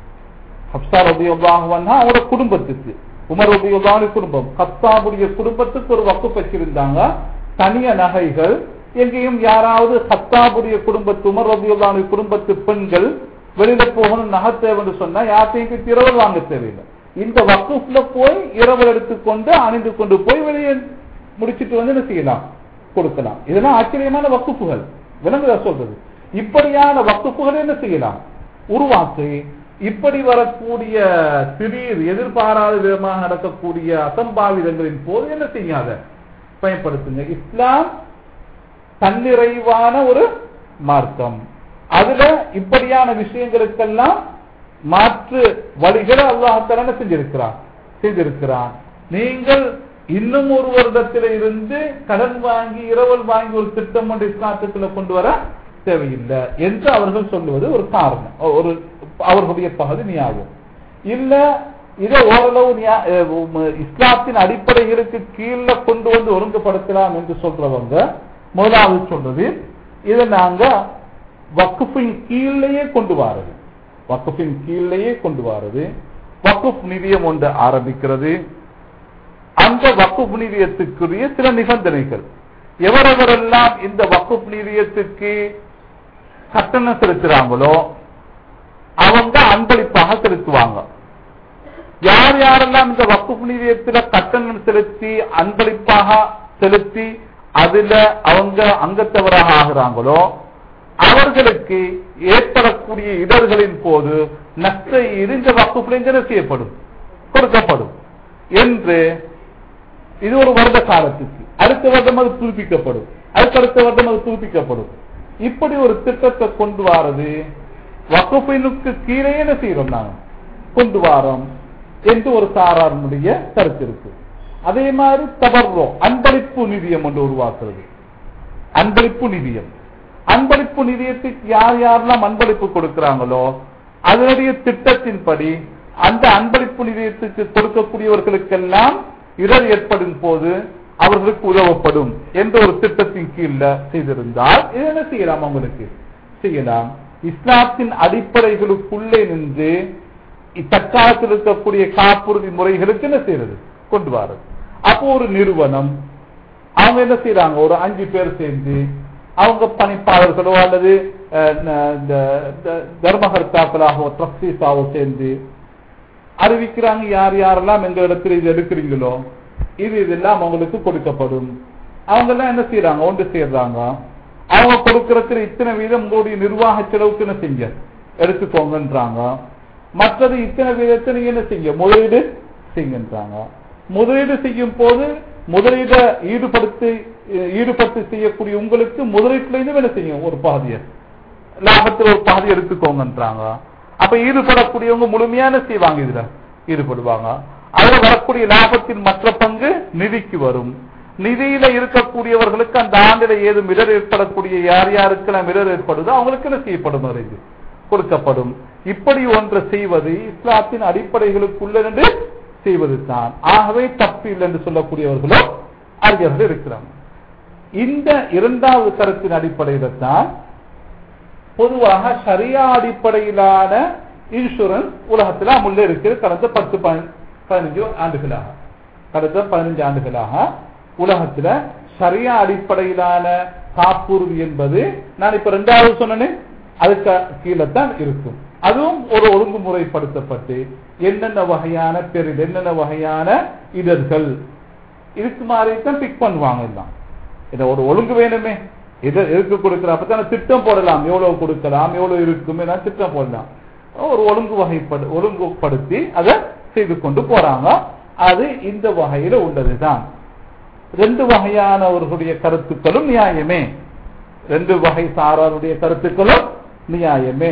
ஹப்சா ரபி அவரோட குடும்பத்துக்கு உமர் ரபி குடும்பம் ஹத்தாபுடைய குடும்பத்துக்கு ஒரு வக்கு வச்சிருந்தாங்க தனிய நகைகள் எங்கேயும் யாராவது ஹத்தாபுடைய குடும்பத்து உமர் ரபி குடும்பத்து பெண்கள் வெளியில போகணும் நகை தேவைன்னு சொன்னா யார்த்தையும் இரவல் வாங்க தேவையில்லை இந்த வக்குஃப்ல போய் இரவல் எடுத்துக்கொண்டு அணிந்து கொண்டு போய் வெளியே முடிச்சிட்டு வந்து என்ன செய்யலாம் கொடுக்கலாம் இதெல்லாம் ஆச்சரியமான வக்குப்புகள் விளங்குதா சொல்றது இப்படியான வக்குப்புகள் என்ன செய்யலாம் உருவாக்கி இப்படி வரக்கூடிய திடீர் எதிர்பாராத விதமாக நடக்கக்கூடிய அசம்பாவிதங்களின் போது என்ன செய்யாத பயன்படுத்துங்க இஸ்லாம் தன்னிறைவான ஒரு மார்க்கம் அதுல இப்படியான விஷயங்களுக்கெல்லாம் மாற்று வழிகளை அல்லாஹால செஞ்சிருக்கிறான் செய்திருக்கிறான் நீங்கள் இன்னும் ஒரு வருடத்தில் இருந்து கடன் வாங்கி இரவல் வாங்கி ஒரு திட்டம் ஒன்று இஸ்லாத்துக்குள்ள கொண்டு வர தேவையில்லை என்று அவர்கள் சொல்லுவது ஒரு காரணம் ஒரு அவர்களுடைய பகுதி நியாயம் இல்ல இதை ஓரளவு இஸ்லாத்தின் அடிப்படைகளுக்கு கீழே கொண்டு வந்து ஒருங்குபடுத்தலாம் என்று சொல்றவங்க முதலாவது சொல்றது இதை நாங்க வக்குஃபின் கீழேயே கொண்டு வாரது வக்குஃபின் கீழேயே கொண்டு வாரது வக்குஃப் நிதியம் ஒன்று ஆரம்பிக்கிறது அந்த வக்குஃப் நிதியத்துக்குரிய சில நிபந்தனைகள் எவரெவரெல்லாம் இந்த வக்குஃப் நிதியத்துக்கு கட்டணம் செலுத்துறாங்களோ அவங்க அன்பளிப்பாக செலுத்துவாங்க யார் யாரெல்லாம் இந்த வக்குஃப் நிதியத்துல கட்டணம் செலுத்தி அன்பளிப்பாக செலுத்தி அதுல அவங்க அங்கத்தவராக ஆகிறாங்களோ அவர்களுக்கு ஏற்படக்கூடிய இடர்களின் போது நஷ்ட இருந்த வக்குப்புல செய்யப்படும் கொடுக்கப்படும் என்று இது ஒரு வருட காலத்துக்கு அடுத்த வருடம் அது புதுப்பிக்கப்படும் அடுத்தடுத்த வருடம் அது புதுப்பிக்கப்படும் இப்படி ஒரு திட்டத்தை கொண்டு வாரது வக்குப்பினுக்கு கீழே என்ன செய்யறோம் நாங்க கொண்டு வாரோம் என்று ஒரு சாராருடைய கருத்து இருக்கு அதே மாதிரி தவறோ அன்பளிப்பு நிதியம் ஒன்று உருவாக்குறது அன்பளிப்பு நிதியம் அன்பளிப்பு நிதியத்துக்கு யார் யாரெல்லாம் அன்பளிப்பு கொடுக்கிறாங்களோ அதனுடைய திட்டத்தின்படி அந்த அன்பளிப்பு நிதியத்துக்கு கொடுக்கக்கூடியவர்களுக்கெல்லாம் இடர் ஏற்படும் போது அவர்களுக்கு உதவப்படும் என்ற ஒரு திட்டத்தின் கீழ் செய்திருந்தால் இது என்ன செய்யலாம் அவங்களுக்கு செய்யலாம் இஸ்லாத்தின் அடிப்படைகளுக்குள்ளே நின்று தற்காலத்தில் இருக்கக்கூடிய காப்புறுதி முறைகளுக்கு என்ன செய்யறது கொண்டு வர்றது அப்போ ஒரு நிறுவனம் அவங்க என்ன செய்யறாங்க ஒரு அஞ்சு பேர் சேர்ந்து அவங்க பணிப்பாளர்களோ அல்லது அஹ், ந- இந்த த- தர்மகர்த்தாக்களாகவோ ட்ரஸ்டீஸாவோ சேர்ந்து அறிவிக்கிறாங்க யார் யாரெல்லாம் எங்க இடத்துல இது எடுக்கிறீங்களோ இது இதெல்லாம் அவங்களுக்கு கொடுக்கப்படும் அவங்க எல்லாம் என்ன செய்யறாங்க ஒன்று செய்யறாங்க அவங்க கொடுக்கறதுக்கு இத்தனை வீதம் உங்களுடைய நிர்வாக செலவுக்கு என்ன செய்ய எடுத்துக்கோங்கன்றாங்க மற்றது இத்தனை வீதத்தை நீங்க என்ன செய்ய முதலீடு செய்யுங்கன்றாங்க முதலீடு செய்யும் போது முதலீட ஈடுபடுத்தி ஈடுபட்டு செய்யக்கூடிய உங்களுக்கு முதலீட்டுல இருந்து என்ன செய்யும் ஒரு பாதியை லாபத்தில் ஒரு பாதி எடுத்துக்கோங்கன்றாங்க அப்ப ஈடுபடக்கூடியவங்க முழுமையான செய்வாங்க இதுல ஈடுபடுவாங்க அதுல வரக்கூடிய லாபத்தின் மற்ற பங்கு நிதிக்கு வரும் நிதியில இருக்கக்கூடியவர்களுக்கு அந்த ஆண்டில ஏதும் இடர் ஏற்படக்கூடிய யார் யாருக்கெல்லாம் இடர் ஏற்படுதோ அவங்களுக்கு என்ன செய்யப்படும் அது இது கொடுக்கப்படும் இப்படி ஒன்றை செய்வது இஸ்லாத்தின் அடிப்படைகளுக்குள்ள நின்று செய்வது தான் ஆகவே தப்பு இல்லை என்று சொல்லக்கூடியவர்களோ அறிஞர்கள் இருக்கிறாங்க இந்த இரண்டாவது கருத்தின் அடிப்படையில தான் பொதுவாக சரியா அடிப்படையிலான இன்சூரன்ஸ் உலகத்தில் அமுல்ல இருக்கிறது கடந்த பத்து பதி- பதினஞ்சு ஆண்டுகளாக கடந்த பதினஞ்சு ஆண்டுகளாக உலகத்துல சரியா அடிப்படையிலான காப்புறுதி என்பது நான் இப்ப ரெண்டாவது சொன்னேனே அதுக்கு கீழே தான் இருக்கும் அதுவும் ஒரு ஒழுங்குமுறைப்படுத்தப்பட்டு என்னென்ன வகையான பெரில் என்னென்ன வகையான இடர்கள் இதுக்கு மாதிரி தான் பிக் பண்ணுவாங்க எல்லாம் இதை ஒரு ஒழுங்கு வேணுமே எது எதுக்கு கொடுக்கலாம் அப்பதான் திட்டம் போடலாம் எவ்வளவு கொடுக்கலாம் எவ்வளவு இருக்கும் என திட்டம் போடலாம் ஒரு ஒழுங்கு வகைப்படு ஒழுங்குபடுத்தி அதை செய்து கொண்டு போறாங்க அது இந்த வகையில உள்ளதுதான் ரெண்டு வகையானவர்களுடைய கருத்துக்களும் நியாயமே ரெண்டு வகை சாராருடைய கருத்துக்களும் நியாயமே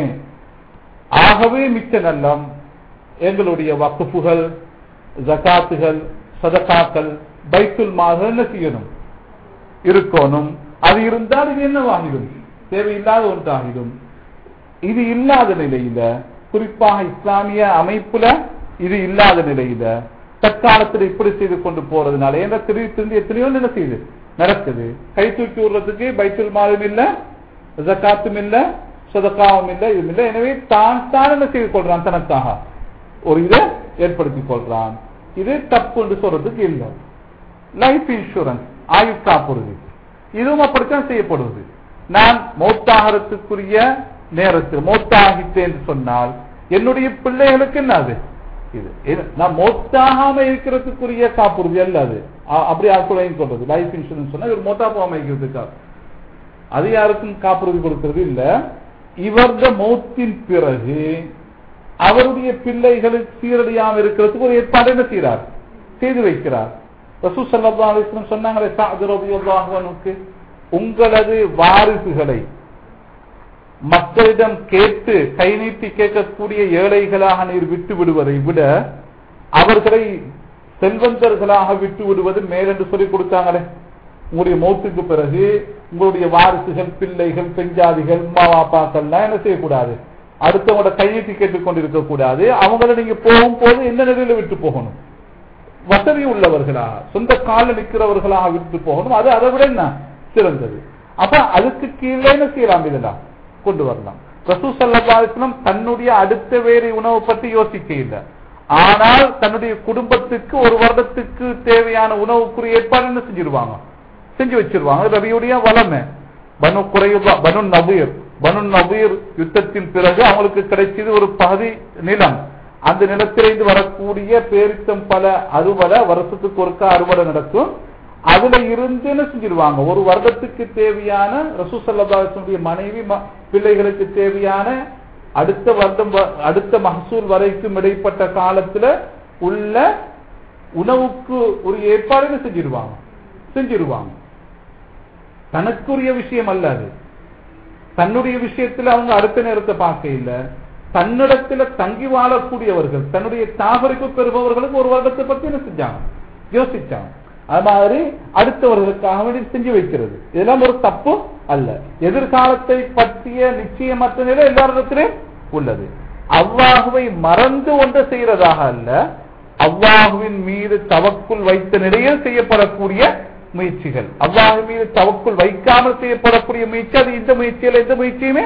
ஆகவே மிச்ச நல்லம் எங்களுடைய வக்குப்புகள் ஜகாத்துகள் சதகாக்கள் பைத்துல் மாத என்ன செய்யணும் இருக்கணும் அது இருந்தால் இது என்னவாகிடும் தேவையில்லாத ஒன்றாகிடும் இது இல்லாத நிலையில குறிப்பாக இஸ்லாமிய அமைப்புல இது இல்லாத நிலையில தற்காலத்தில் இப்படி செய்து கொண்டு போறதுனால ஏன்னா திரும்பி திரும்பி எத்தனையோ என்ன செய்யுது நடக்குது கை தூக்கி விடுறதுக்கு பைத்துல் மாலும் இல்ல ஜக்காத்தும் இல்ல சதக்காவும் இல்ல இதுவும் இல்ல எனவே தான் தான் என்ன செய்து கொள்றான் தனக்காக ஒரு இதை ஏற்படுத்திக் கொள்றான் இது தப்பு என்று சொல்றதுக்கு இல்லை லைஃப் இன்சூரன்ஸ் ஆயுள் காப்புறுதி இதுவும் அப்படித்தான் செய்யப்படுவது நான் மௌத்தாகிறதுக்குரிய நேரத்தில் மௌத்தாகிட்டேன் என்று சொன்னால் என்னுடைய பிள்ளைகளுக்கு என்ன அது இது இது- நான் மௌத்தாகாம இருக்கிறதுக்குரிய காப்புறுதி அல்ல அது அ- அப்படி ஆக்குழையும் சொல்றது லைஃப் இன்சூரன்ஸ் சொன்னா இவர் மௌத்தா போகாம இருக்கிறதுக்காக அது யாருக்கும் காப்புறுதி கொடுக்கிறது இல்ல இவரது மௌத்தின் பிறகு அவருடைய பிள்ளைகளுக்கு சீரடியாம இருக்கிறதுக்கு ஒரு ஏற்பாடு என்ன செய்கிறார் செய்து வைக்கிறார் ரசூல் ஸல்லல்லாஹு அலைஹி வஸல்லம் சொன்னாங்களே சஅத் ரலியல்லாஹு அன்ஹுக்கு உங்களது வாரிசுகளை மக்களிடம் கேட்டு கை நீட்டி கேட்கக்கூடிய ஏழைகளாக நீர் விட்டு விடுவதை விட அவர்களை செல்வந்தர்களாக விட்டு விடுவது மேலென்று சொல்லி கொடுத்தாங்களே உங்களுடைய மௌத்துக்கு பிறகு உங்களுடைய வாரிசுகள் பிள்ளைகள் பெஞ்சாதிகள் அம்மா பாப்பாக்கள்லாம் என்ன செய்யக்கூடாது அடுத்தவங்களோட கையெழுத்து கேட்டுக் கொண்டிருக்க கூடாது அவங்கள நீங்க போகும்போது என்ன நிலையில விட்டு போகணும் வசதி உள்ளவர்களாக சொந்த காலில் நிற்கிறவர்களாக விட்டு போகணும் அது அதை விட என்ன சிறந்தது அப்ப அதுக்கு கீழே என்ன செய்யலாம் இதெல்லாம் கொண்டு வரலாம் ரசூ சல்லாஸ்லம் தன்னுடைய அடுத்த வேறு உணவு பற்றி யோசிக்க இல்லை ஆனால் தன்னுடைய குடும்பத்துக்கு ஒரு வருடத்துக்கு தேவையான உணவுக்குரிய ஏற்பாடு என்ன செஞ்சிருவாங்க செஞ்சு வச்சிருவாங்க ரவியுடைய வளமை பனு குறையுபா பனு நபீர் பனு நபீர் யுத்தத்தின் பிறகு அவங்களுக்கு கிடைச்சது ஒரு பகுதி நிலம் அந்த நிலத்திலிருந்து வரக்கூடிய பேரித்தம் பல அறுவடை வருஷத்துக்கு ஒருக்கா அறுவடை நடக்கும் அதுல இருந்து என்ன செஞ்சிருவாங்க ஒரு வருடத்துக்கு தேவையான ரசூசல்லாசுடைய மனைவி ம- பிள்ளைகளுக்கு தேவையான அடுத்த வருடம் வ- அடுத்த மகசூல் வரைக்கும் இடைப்பட்ட காலத்துல உள்ள உணவுக்கு ஒரு ஏற்பாடு என்ன செஞ்சிருவாங்க செஞ்சிருவாங்க தனக்குரிய விஷயம் அல்ல அது தன்னுடைய விஷயத்துல அவங்க அடுத்த நேரத்தை பார்க்க இல்ல தன்னிடத்துல தங்கி வாழக்கூடியவர்கள் தன்னுடைய தாபரிப்பு பெறுபவர்களுக்கு ஒரு வருடத்தை பத்தி என்ன செஞ்சாங்க யோசிச்சாங்க அது மாதிரி அடுத்தவர்களுக்காக வேண்டி செஞ்சு வைக்கிறது இதெல்லாம் ஒரு தப்பு அல்ல எதிர்காலத்தை பற்றிய நிச்சயமற்ற நிலை எல்லாரிடத்திலே உள்ளது அவ்வாகுவை மறந்து ஒன்றை செய்யறதாக அல்ல அவ்வாஹுவின் மீது தவக்குள் வைத்த நிலையில் செய்யப்படக்கூடிய முயற்சிகள் அல்லாஹ் மீது தவக்குள் வைக்காமல் செய்யப்படக்கூடிய முயற்சி அது இந்த முயற்சியில் எந்த முயற்சியுமே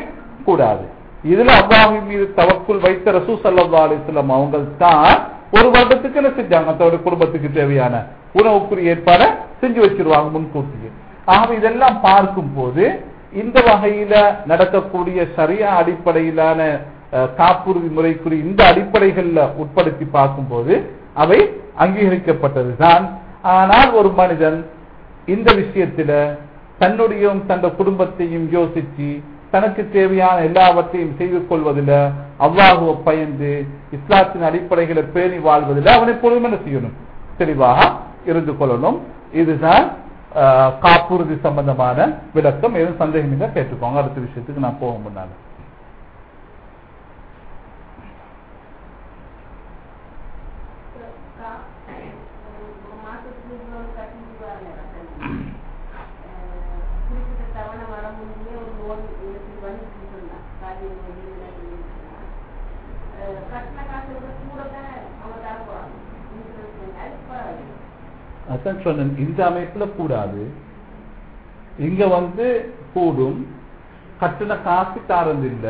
கூடாது இதுல அல்லாஹின் மீது தவக்குள் வைத்த ரசூ சல்லா அலிஸ்லாம் அவங்க தான் ஒரு வருடத்துக்கு என்ன செஞ்சாங்க தன்னுடைய குடும்பத்துக்கு தேவையான உணவுக்குரிய ஏற்பாட செஞ்சு வச்சிருவாங்க முன்கூட்டியே ஆகவே இதெல்லாம் பார்க்கும் போது இந்த வகையில நடக்கக்கூடிய சரியா அடிப்படையிலான அஹ், காப்புறுதி முறைக்குரிய இந்த அடிப்படைகள்ல உட்படுத்தி பார்க்கும்போது அவை அங்கீகரிக்கப்பட்டதுதான் ஆனால் ஒரு மனிதன் இந்த விஷயத்துல தன்னுடையும் தன் குடும்பத்தையும் யோசிச்சு தனக்கு தேவையான எல்லாவற்றையும் செய்து கொள்வதில் அல்லாஹுவ பயந்து இஸ்லாத்தின் அடிப்படைகளை பேணி வாழ்வதில் அவனை எப்பொழுதும் என்ன செய்யணும் தெளிவாக இருந்து கொள்ளணும் இதுதான் ஆஹ், காப்புறுதி சம்பந்தமான விளக்கம் எதுவும் சந்தேகம் இல்லை கேட்டுக்கோங்க அடுத்த விஷயத்துக்கு நான் போக முன்னால மாசத்துக்கு இவ்வளவு கட்டிட்டு வரல குறிப்பிட்ட தவணை வர முடியே ஒரு லோன் எனக்கு வந்துட்டு இருந்தான் காரியம் கட்டின காசு விட கூட தான் அவங்க தர போறாங்க இன்சூரன்ஸ் அது பரவாயில்ல அதான் சொன்னேன் இந்த அமைப்புல கூடாது இங்க வந்து கூடும் கட்டின காசு தாரது இல்ல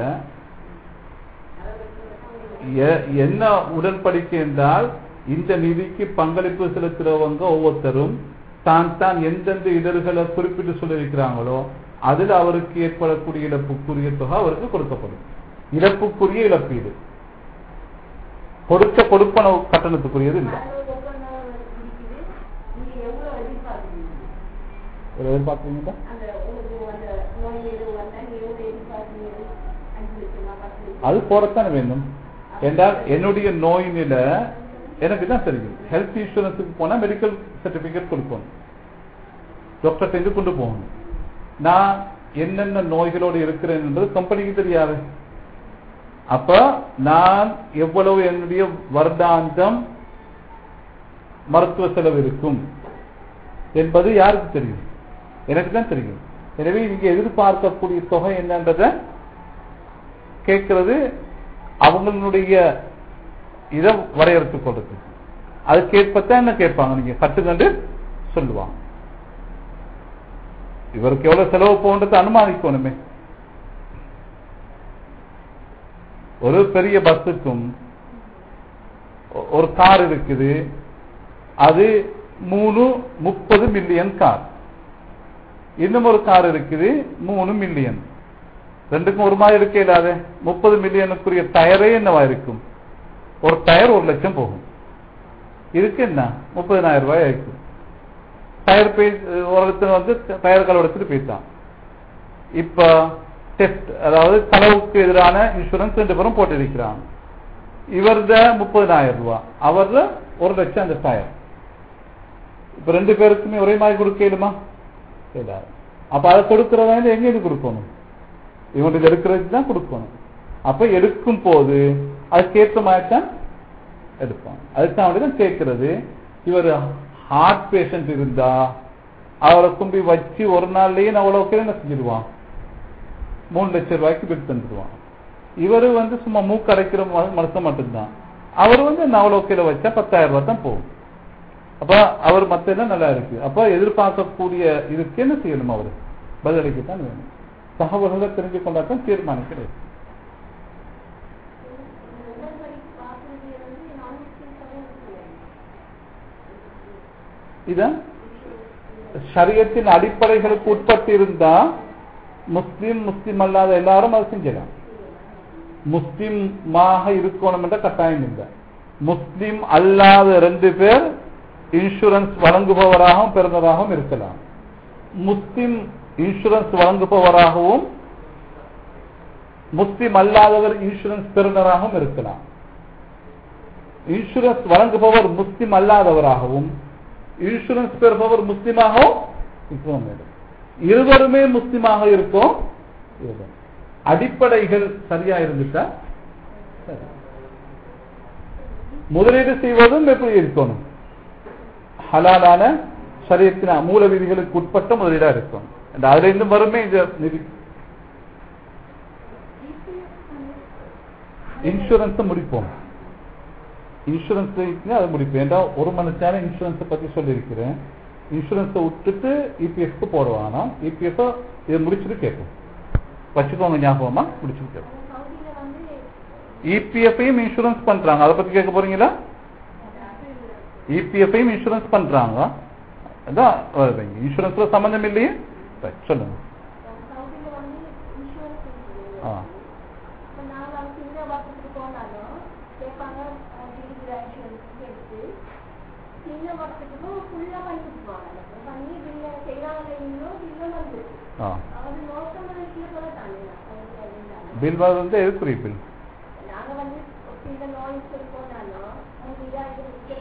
எ- என்ன உடன்படிக்கை என்றால் இந்த நிதிக்கு பங்களிப்பு செலுத்துறவங்க ஒவ்வொருத்தரும் தான் தான் எந்தெந்த இடர்களை குறிப்பிட்டு சொல்லியிருக்கிறாங்களோ அதில் அவருக்கு ஏற்படக்கூடிய இழப்புக்குரிய தொகை அவருக்கு கொடுக்கப்படும் இழப்புக்குரிய இழப்பீடு கொடுத்த கொடுப்பன கட்டணத்துக்குரியது இல்லை அதுல ஒரு ஒப்பந்தம் இருக்குது நீங்க எவ்வளவு எதிர்பார்க்குறீங்க ஒரு எதிர்பார்க்குறீங்களா அந்த உங்களுக்கு அந்த நோய் எதுவும் வந்தா நீங்க எவ்வளவு எதிர்பார்க்குறீங்க அஞ்சு லட்சமா பத்து லட்சமா அது போறத்தானே வேணும் என்றால் என்னுடைய நோய் நிலை எனக்கு தான் தெரியும் ஹெல்த் இன்சூரன்ஸுக்கு போனா மெடிக்கல் சர்டிபிகேட் கொடுக்கணும் டாக்டர் எங்க கொண்டு போகணும் நான் என்னென்ன நோய்களோடு இருக்கிறேன் என்பது கம்பெனிக்கு தெரியாது அப்ப நான் எவ்வளவு என்னுடைய வருடாந்தம் மருத்துவ செலவு இருக்கும் என்பது யாருக்கு தெரியும் எனக்கு தான் தெரியும் எனவே இங்க எதிர்பார்க்கக்கூடிய தொகை என்னன்றதை கேட்கிறது அவங்களுடைய இதை வரையறுத்து கொடுத்து அது கேட்பத்தான் என்ன கேட்பாங்க நீங்க கட்டுக்கண்டு சொல்லுவாங்க இவருக்கு எவ்வளவு செலவு போன்றது அனுமானிக்கணுமே ஒரு பெரிய பஸ்ஸுக்கும் ஒ- ஒரு கார் இருக்குது அது மூணு முப்பது மில்லியன் கார் இன்னும் ஒரு கார் இருக்குது மூணு மில்லியன் ரெண்டுக்கும் ஒரு மாதிரி இருக்க இல்லாத முப்பது மில்லியனுக்குரிய டயரே என்னவா இருக்கும் ஒரு டயர் ஒரு லட்சம் போகும் இதுக்கு என்ன முப்பதினாயிரம் ரூபாய் ஆயிருக்கு டயர் போய் ஒருத்தர் வந்து டயர் கலவு எடுத்துட்டு போயிட்டான் இப்ப டெஸ்ட் அதாவது செலவுக்கு எதிரான இன்சூரன்ஸ் ரெண்டு பேரும் போட்டிருக்கிறாங்க இவர்த முப்பதினாயிரம் ரூபாய் அவர்த ஒரு லட்சம் அந்த டயர் இப்ப ரெண்டு பேருக்குமே ஒரே மாதிரி கொடுக்கலுமா இயலாது. அப்ப அதை கொடுக்கறவங்க எங்க இது கொடுக்கணும் இவங்களுக்கு எடுக்கிறது தான் கொடுக்கணும் அப்ப எடுக்கும் போது அதுக்கேற்ற மாதிரி தான் எடுப்பாங்க அதுதான் அப்படி தான் கேட்கறது இவர் ஹார்ட் பேஷண்ட் இருந்தா அவரை கும்பி வச்சு ஒரு நாள்லயே நான் அவ்வளவுக்கு என்ன செஞ்சிருவான் மூணு லட்சம் ரூபாய்க்கு பில் தந்துடுவான் இவரு வந்து சும்மா மூக்கு அடைக்கிற ம- மனுஷன் மட்டும்தான் அவர் வந்து நவலோக்கையில வச்சா பத்தாயிரம் ரூபாய் தான் போகும் அப்ப அவர் மத்த எல்லாம் நல்லா இருக்கு அப்ப எதிர்பார்க்கக்கூடிய இதுக்கு என்ன செய்யணும் அவரு பதிலளிக்கத்தான் வேணும் தகவல்களை தெரிஞ்சு கொண்டாதான் தீர்மானிக்கிறது உடன்படிக்கை காப்புறுதியை வந்து நான் முஸ்லீம் சமூகத்தில் இத ஷரியத்தின் அடிப்படைகளுக்கு உட்பட்டு இருந்தா முஸ்லிம் முஸ்லிம் அல்லாத எல்லாரும் அதை செஞ்சலாம் முஸ்லிமாக இருக்கணும் என்ற கட்டாயம் இல்லை முஸ்லிம் அல்லாத ரெண்டு பேர் இன்சூரன்ஸ் வழங்குபவராகவும் பிறந்ததாகவும் இருக்கலாம் முஸ்லிம் இன்சூரன்ஸ் வழங்குபவராகவும் முஸ்லிம் அல்லாதவர் இன்சூரன்ஸ் பெறுநராகவும் இருக்கலாம் இன்சூரன்ஸ் வழங்குபவர் முஸ்லிம் அல்லாதவராகவும் இன்சூரன்ஸ் பெறுபவர் முஸ்லிமாகவும் இருக்க வேண்டும் இருவருமே முஸ்லிமாக இருக்கும் இருக்கும். அடிப்படைகள் சரியா இருந்துட்டா சரி. முதலீடு செய்வதும் எப்படி இருக்கணும் ஹலாலான சரியத்தின மூல விதிகளுக்கு உட்பட்ட முதலீடா இருக்கும் அதுல இருந்து வருமே இந்த நிதி இன்சூரன்ஸ் முடிப்போம் இன்சூரன்ஸ் அதை முடிப்போம் ஏன்டா ஒரு மனுஷான இன்சூரன்ஸ் பத்தி சொல்லியிருக்கிறேன் இன்சூரன்ஸை விட்டுட்டு இபிஎஃப்க்கு போடுவானா இபிஎஃப் இதை முடிச்சுட்டு கேட்போம் வச்சுக்கோங்க ஞாபகமா முடிச்சுக்கிட்டு சவுதியில வந்து இபிஎஃப்ஐயும் இன்சூரன்ஸ் பண்றாங்க அதை பத்தி கேட்க போறீங்களா இபிஎஃப்ஐயும் இன்சூரன்ஸ் பண்றாங்க அதான் வருதுங்க இன்சூரன்ஸ்ல சம்பந்தம் இல்லையே Right, சொல்லுங்க சவுதியில வந்து இன்சூரன்ஸ் இருக்குது ஆ இப்போ நாங்கள் அவங்க சின்ன வருஷத்துக்கு போனாலும் கேட்பாங்க டிகிரி இன்சூரன்ஸ் எடுத்து சின்ன வருஷத்துக்கும் ஃபுல்லாக பண்ணி விட்டுருவாங்க பண்ணி பில்ல செய்கிறாங்க இன்னும் பில்லும் வந்து ஆ அது நோக்கம் கீழே போல தானே பில் வந்து எதுக்குரிய பில் நாங்க வந்து சில நோய் சொல்லி போனாலும் அவங்க இதாக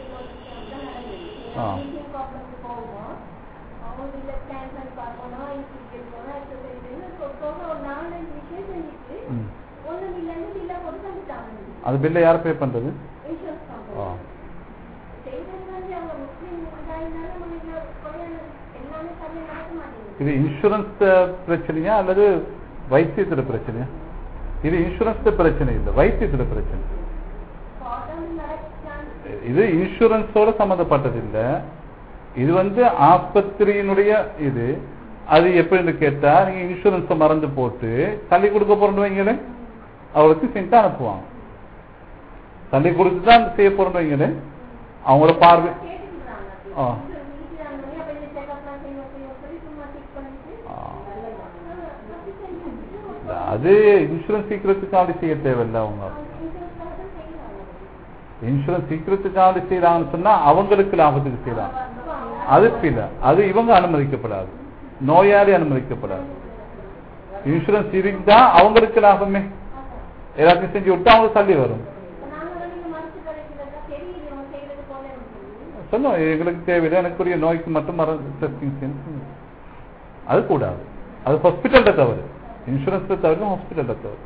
ஆ. மீட்டிங் ப்ராப்ளம்க்கு போவோம் அவங்க இல்லை ஸ்கேன் பண்ணி பார்க்கணும் இன்ஸ்டியூட் போகணும் எக்ஸசைஸ் போக ஒரு நாலஞ்சு விஷயம் செஞ்சுட்டு ம். ஒன்றும் இல்லைன்னு பில்லை போட்டு தந்துட்டாங்க அது பில்லை யார் பே பண்றது இன்சூரன்ஸ் ஆ கம்பெனி செய்தது வந்து அவங்க முஸ்லீம் இதாயிருந்தாலும் நம்ம இங்கே கொலையான எல்லாமே சரியாக நடக்க மாட்டேங்குது இது இன்சூரன்ஸ் பிரச்சனையா அல்லது வைத்தியத்துல பிரச்சனையா இது இன்சூரன்ஸ் பிரச்சனை இல்லை வைத்தியத்துல பிரச்சனை ப்ராப்ளம் நடக்கான்னு இது இன்சூரன்ஸோட சம்மந்தப்பட்டது இல்ல இது வந்து ஆஸ்பத்திரியினுடைய இது அது எப்படின்னு கேட்டா நீங்க இன்சூரன்ஸை மறந்து போட்டு தள்ளி கொடுக்க போறோம்னு வைங்களேன் அவளுக்கு செஞ்சு அனுப்புவாங்க தள்ளி கொடுத்து தான் செய்ய போறோம்னு வைங்களேன் அவங்களோட பார்வை கேட்டுக்கிறாங்க ஆ. வீட்டுல அப்ப இந்த செக்அப்லாம் செய்யணும் செய்யணும் சொல்லி சும்மா செக் பண்ணிட்டு ஆ. அப்படி செஞ்சுட்டு அது இன்சூரன்ஸ் சீக்கிரத்துக்காண்டி செய்ய தேவையில்லை அவங்க இன்சூரன்ஸ்க்காக தான் செய்யறாங்க இன்சூரன்ஸ் சீக்கிரத்துக்காண்டி செய்யறாங்கன்னு சொன்னா அவங்களுக்கு லாபத்துக்கு செய்யறாங்க அது இல்ல அது இவங்க அனுமதிக்கப்படாது நோயாளி அனுமதிக்கப்படாது இன்சூரன்ஸ் இருந்தா அவங்களுக்கு லாபமே எல்லாத்தையும் செஞ்சு விட்டு அவங்க தள்ளி வரும் இப்ப நாங்க வந்து இங்க மருத்துவ கடைக்கு தெரியுது இவங்க செய்யறது போல இருக்கு சொல்லும் எங்களுக்கு தேவையில்லை எனக்குரிய நோய்க்கு மட்டும் மருந்து டெஸ்டிங் செய்யணும் அது கூடாது அது ஹாஸ்பிட்டல்ல தவறு இன்சூரன்ஸ்ல தவிர ஹாஸ்பிட்டல்ல தவறு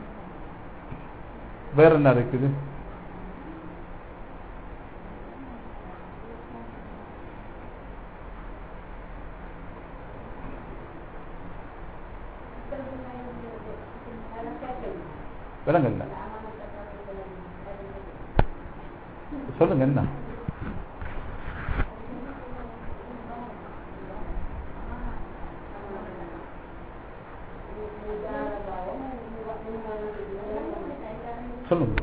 வேற என்ன இருக்குது விலங்கல்ல சொல்லுங்க என்ன சொல்லுங்க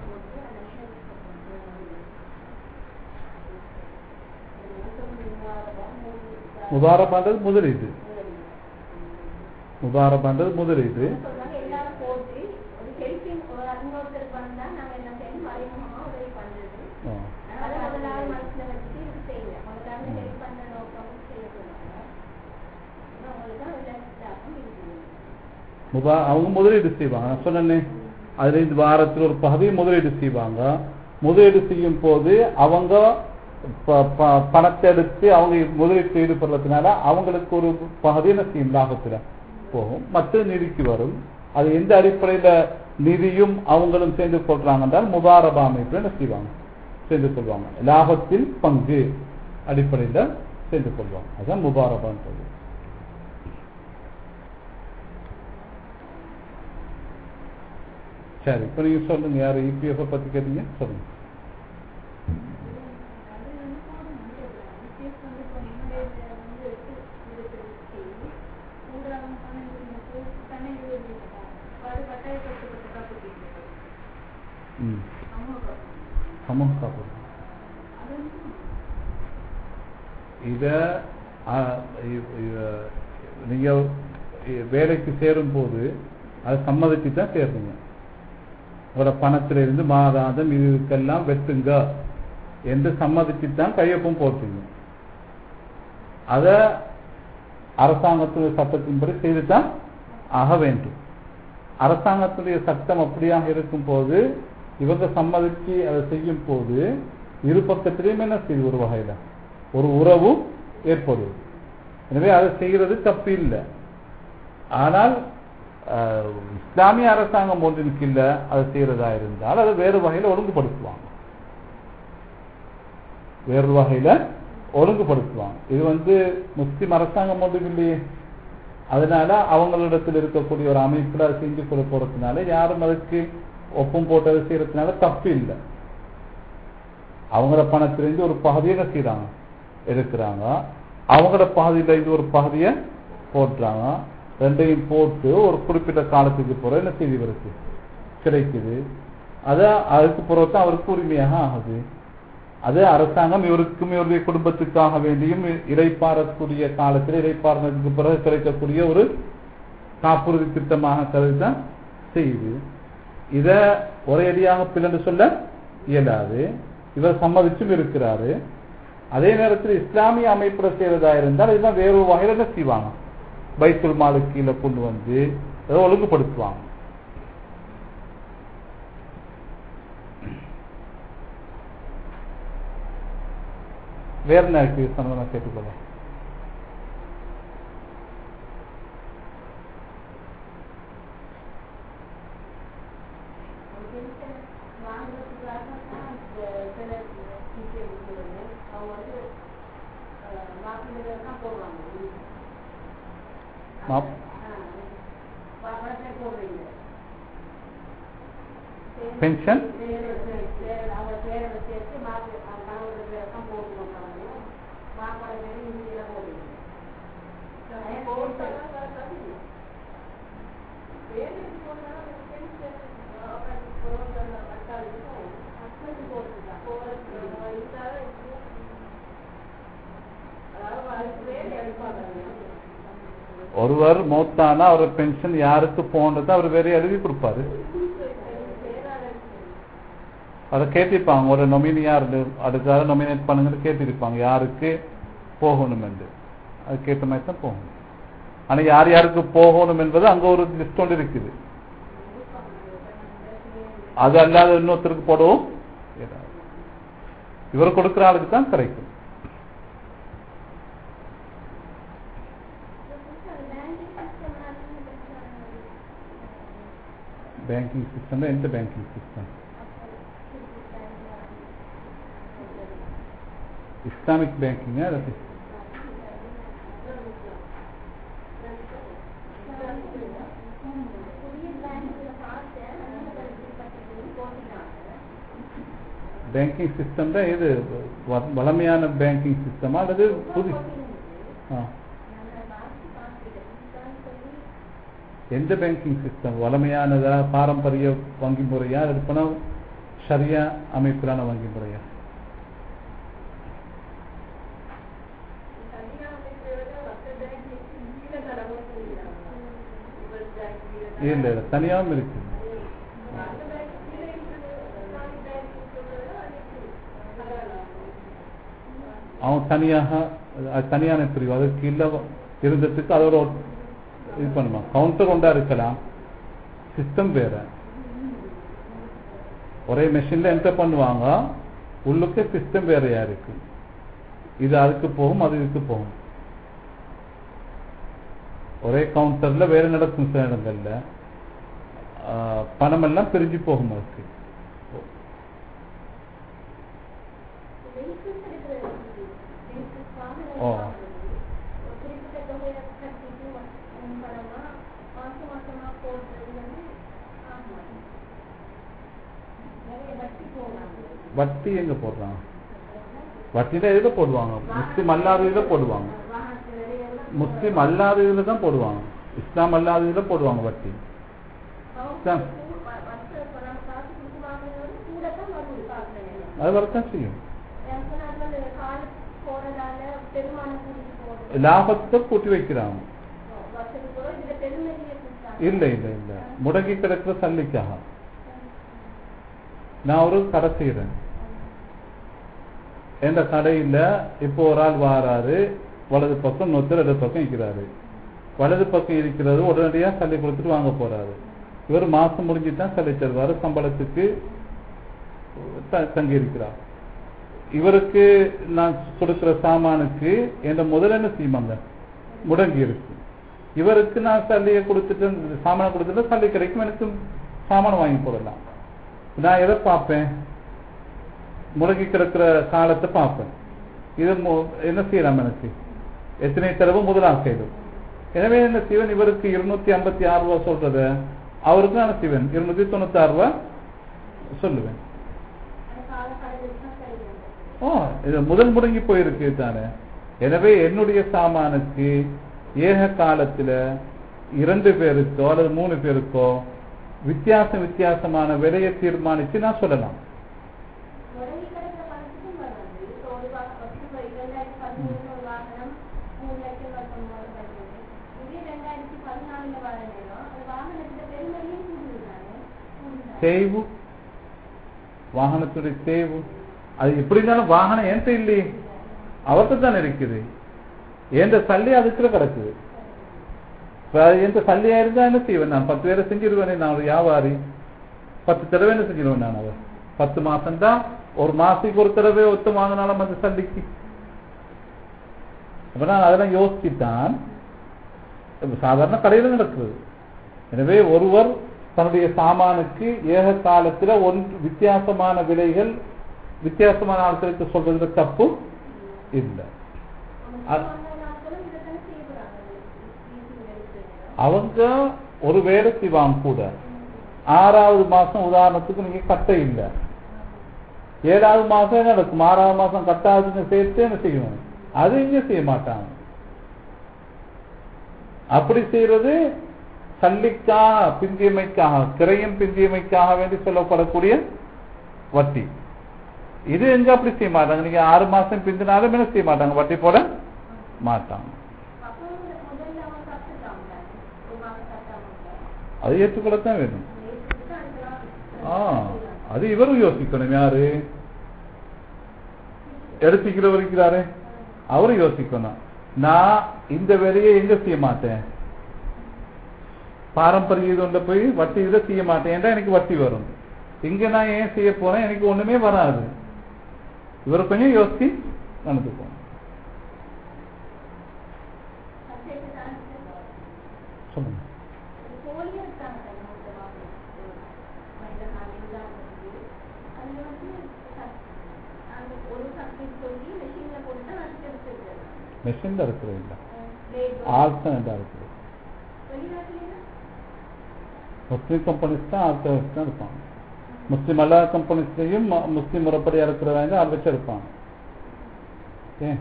முதாரபான்றது முதலீடு முதாரபான்றது முதலீடு சொல்றாங்க எல்லாரும் போட்டு ஒரு ஹெல்ப்பிங் இன்னொருத்தருக்கு வந்தா நாங்க என்ன செய்யணும் மறைமுகமா உதவி பண்றது ஆ. அதை முதலாவது மனசுல வச்சுட்டு இது செய்யுங்க முதலாவது ஹெல்ப் பண்ற நோக்கம் செய்யக்கூடாது உங்களுக்கு தான் ரிலாக்ஸ்டாகவும் இருக்குது முபா அவங்க முதலீடு செய்வாங்க நான் சொன்னேனே அதுல இந்த வாரத்தில் ஒரு பகுதியை முதலீடு செய்வாங்க முதலீடு செய்யும் போது அவங்க ப- ப- பணத்தை எடுத்து அவங்க முதலீட்டு ஈடுபடுறதுனால அவங்களுக்கு ஒரு பகுதி என்ன செய்யும் லாபத்துல போகும் மற்ற நிதிக்கு வரும் அது எந்த அடிப்படையில நிதியும் அவங்களும் சேர்ந்து கொள்றாங்க என்றால் முபாரபா அமைப்புல என்ன செய்வாங்க சேர்ந்து கொள்வாங்க லாபத்தில் பங்கு அடிப்படையில சேர்ந்து கொள்வாங்க அதுதான் முபாரபான்றது சரி இப்போ நீங்க சொல்லுங்க யார் இபிஎஃப் பத்தி கேட்டீங்க சொல்லுங்க ம் சமூக காப்பீடு இத ஆ, இ- இ- நீங்க இ- வேலைக்கு சேரும் போது அதை சம்மதிச்சு தான் சேருங்க உங்களோட பணத்துல இருந்து மாதாந்தம் இதுக்கெல்லாம் வெட்டுங்க என்று சம்மதிச்சு தான் கையொப்பம் போட்டீங்க அத அரசாங்கத்துடைய சட்டத்தின்படி செய்துதான் ஆக வேண்டும் அரசாங்கத்துடைய சட்டம் அப்படியாக இருக்கும் போது இவங்க சம்மதிச்சு அதை செய்யும் போது இரு பக்கத்திலையும் என்ன செய்யுது ஒரு வகையில ஒரு உறவு ஏற்படுவது எனவே அதை செய்கிறது தப்பு இல்லை ஆனால் அஹ், இஸ்லாமிய அரசாங்கம் ஒன்றின் கீழே அதை செய்யறதா இருந்தால் அதை வேறு வகையில ஒழுங்குபடுத்துவாங்க வேறு வகையில ஒழுங்குபடுத்துவாங்க இது வந்து முஸ்லிம் அரசாங்கம் ஒன்றும் இல்லையே அதனால அவங்களிடத்தில் இருக்கக்கூடிய ஒரு அமைப்புல அதை செஞ்சு கொள்ள போறதுனால யாரும் அதுக்கு ஒப்பம் போட்டதை செய்யறதுனால தப்பு இல்லை அவங்களோட பணத்திலிருந்து ஒரு பகுதியை என்ன செய்றாங்க எடுக்கிறாங்க அவங்களோட பகுதியில இருந்து ஒரு பகுதியை போட்டுறாங்க ரெண்டையும் போட்டு ஒரு குறிப்பிட்ட காலத்துக்கு பிறகு என்ன செய்தி இவருக்கு கிடைக்குது அது அதுக்கு பிறகு தான் அவருக்கு உரிமையாக ஆகுது அது அரசாங்கம் இவருக்கும் இவருடைய குடும்பத்துக்காக வேண்டியும் இறைப்பாறக்கூடிய காலத்தில் இறைப்பாறதுக்கு பிறகு கிடைக்கக்கூடிய ஒரு காப்புறுதி திட்டமாக கருதி தான் செய்யுது இத ஒரேடியாக பிளந்து சொல்ல இயலாது இவர் சம்மதிச்சும் இருக்கிறாரு அதே நேரத்தில் இஸ்லாமிய அமைப்புல செய்வதா இருந்தால் இதெல்லாம் வேறு வகையில என்ன செய்வாங்க பைத்துல் மாலு கீழே கொண்டு வந்து ஏதோ ஒழுங்குபடுத்துவாங்க வேற என்ன இருக்கு சம்பந்தமா கேட்டுக்கொள்ள மாப்- பென்ஷன் ஒருவர் மௌத்தானா அவர் பென்ஷன் யாருக்கு போன்றது அவர் வேற எழுதி கொடுப்பாரு அதை கேட்டிருப்பாங்க ஒரு நொமினியா இருந்து அதுக்காக நொமினேட் பண்ணுங்கன்னு கேட்டிருப்பாங்க யாருக்கு போகணும் என்று அது கேட்ட மாதிரி தான் போகணும் ஆனா யார் யாருக்கு போகணும் என்பது அங்க ஒரு லிஸ்ட் ஒன்று இருக்குது அது அல்லாத இன்னொருத்தருக்கு போடவும் இயலாது. இவர் கொடுக்கிற ஆளுக்கு தான் கிடைக்கும் பேங்கிங் சிஸ்டம் எந்த பேங்கிங் சிஸ்டம் இஸ்லாமிக் பேங்கிங்கா அல்லது பேங்கிங் சிஸ்டம் தான் இது வ- வளமையான பேங்கிங் சிஸ்டமா அல்லது புது ஆ. எந்த பேங்கிங் சிஸ்டம் வளமையானதா பாரம்பரிய வங்கி முறையா அல்லது பணம் சரியா அமைப்பிலான வங்கி முறையா இல்ல இல்ல தனியாவும் இருக்கு அவன் தனியாக அது தனியான பிரிவு அது கீழே இருந்ததுக்கு அதோட ஒரு- இது பண்ணுவான் கவுண்டர் ஒன்றா இருக்கலாம் சிஸ்டம் வேற ஒரே மெஷின்ல என்டர் பண்ணுவாங்க உள்ளுக்கு சிஸ்டம் வேறையா இருக்கு இது அதுக்கு போகும் அது இதுக்கு போகும் ஒரே கவுண்டர்ல வேற நடக்கும் சில இடங்கள்ல ஆஹ், பணம் எல்லாம் பிரிஞ்சு போகும் அதுக்கு ஓ. வட்டி எங்க போடுறாங்க வட்டியில எதுல போடுவாங்க முஸ்லிம் அல்லாத இதுல போடுவாங்க முஸ்லிம் அல்லாத இதுல தான் போடுவாங்க இஸ்லாம் அல்லாத இதுல போடுவாங்க வட்டி தான். அது வரத்தான் செய்யும் லாபத்தை கூட்டி வைக்கிறாங்க இல்ல இல்ல இல்ல முடங்கி கிடக்கிற சல்லிக்காக நான் ஒரு கடை செய்யறேன் எந்த கடையில இப்போ ஒரு ஆள் வாராரு வலது பக்கம் நொத்தர் இடது பக்கம் இருக்கிறாரு வலது பக்கம் இருக்கிறது உடனடியா சல்லி கொடுத்துட்டு வாங்க போறாரு இவர் மாசம் முடிஞ்சு தான் சல்லி தருவாரு சம்பளத்துக்கு த- தங்கி இருக்கிறார் இவருக்கு நான் கொடுக்கிற சாமானுக்கு என் முதல்ல என்ன செய்வாங்க முடங்கி இருக்கு இவருக்கு நான் சல்லியை கொடுத்துட்டு சாமானை கொடுத்துட்டு சல்லி கிடைக்கும் எனக்கு சாமான் வாங்கி போடலாம் நான் எதை பார்ப்பேன் முடங்கி கிடக்கிற காலத்தை பார்ப்பேன் இது மு- என்ன செய்யலாம் எனக்கு எத்தனை தடவை முதலாம் செய்யும் எனவே என்ன செய்வன் இவருக்கு இருநூத்தி ஐம்பத்தி ஆறு ரூபா சொல்றத அவருக்கு நான் செய்வேன் இருநூத்தி தொண்ணூத்தி ஆறு ரூபா சொல்லுவேன் ஓ இது முதல் முடங்கி போயிருக்கு தானே எனவே என்னுடைய சாமானுக்கு ஏக காலத்துல இரண்டு பேருக்கோ அல்லது மூணு பேருக்கோ வித்தியாசம் வித்தியாசமான விலையை தீர்மானித்து நான் சொல்லலாம் உடனே கிடைக்கிற பணத்துக்கும் வராது இப்போ ஒரு வா- வருஷம் இப்போ இரண்டாயிரத்தி பதிமூணுல ஒரு வாகனம் மூணு லட்சம் பத்தொன்பது பதிமூணு இதே ரெண்டாயிரத்தி பதினாலுல வர நேரம் அந்த வாகனத்துல பெருமதியும் கூடுதானே கூடுதா தேய்வு வாகனத்துடைய தேய்வு அது எப்படி இருந்தாலும் வாகனம் என்கிட்ட இல்லையே அவர்கிட்ட தான் இருக்குது என்ற சல்லி அதுக்குள்ள கிடக்குது இப்ப அது எந்த சல்லியா இருந்தா என்ன செய்வேன் நான் பத்து பேரை செஞ்சிருவேனே நான் ஒரு வியாபாரி பத்து தடவை என்ன செஞ்சிருவேன் நான் அதை பத்து மாசம் தான் ஒரு மாசத்துக்கு ஒரு தடவை ஒத்து வாங்கினாலும் அந்த சல்லிக்கு அப்ப நான் அதெல்லாம் யோசிச்சுத்தான் இப்ப சாதாரண கடையில் நடக்குது எனவே ஒருவர் தன்னுடைய சாமானுக்கு ஏக காலத்துல ஒன்று வித்தியாசமான விலைகள் வித்தியாசமான ஆட்களுக்கு சொல்றதுல தப்பு இல்லை அ- நாட்களும் இதைத்தானே செய்யப்படுறாங்க leasing எடுத்து அவங்க ஒரு வேலை செய்வாங்க கூட ஆறாவது மாசம் உதாரணத்துக்கு நீங்க கட்ட இல்லை ஏழாவது மாசம் என்ன நடக்கும் ஆறாவது மாசம் கட்டாதுன்னு சேர்த்து என்ன செய்யும் அது இங்க செய்ய மாட்டாங்க அப்படி செய்யறது சல்லிக்காக பிந்தியமைக்காக கிரையும் பிந்தியமைக்காக வேண்டி சொல்லப்படக்கூடிய வட்டி இது எங்க அப்படி செய்ய மாட்டாங்க நீங்க ஆறு மாசம் பிந்தினாலும் என்ன செய்ய மாட்டாங்க வட்டி போட மாட்டாங்க அப்போ முதல்ல அவங்க கத்துட்டாங்க ஒரு மாசம் கட்டாம அது ஏற்றுக்கொள்ளத்தான் வேணும் நேற்றுக்கு அனுப்பலாம் ஆ அது இவரும் யோசிக்கணும் யாரு எடுத்துக்கிறவர் இருக்கிறாரு அவரும் யோசிக்கணும் நான் இந்த வேலையை எங்க செய்ய மாட்டேன் பாரம்பரிய இதுல போய் வட்டி இதுல செய்ய மாட்டேன் ஏன்டா எனக்கு வட்டி வரும் இங்க நான் ஏன் செய்ய போறேன் எனக்கு ஒண்ணுமே வராது இவர் கொஞ்சம் யோசிச்சு நடந்துக்கும் சப்ஜெக்ட் தான் சொல்லுங்க போலியோ இருக்காங்க நம்மளோட வாகனம் மனித நாளில் அதுல வந்து சப்- அந்த ஒரு சப்ஜெக்ட் சொல்லி மெஷின்ல போட்டு தான் அதுக்கு எடுத்துருக்காங்க மெஷின்ல இருக்கிறது இல்லை பிளேட் ஆள் தான் என்ன இருக்குது வெளிநாட்டுல முஸ்லீம் கம்பெனிஸ் தான் ஆள் வச்சு தான் இருப்பாங்க முஸ்லீம் எல்லா கம்பெனிஸ்லையும் முஸ்லீம் முறைப்படி இருக்கிறவங்க ஆள் வச்சு எடுப்பாங்க ஏன்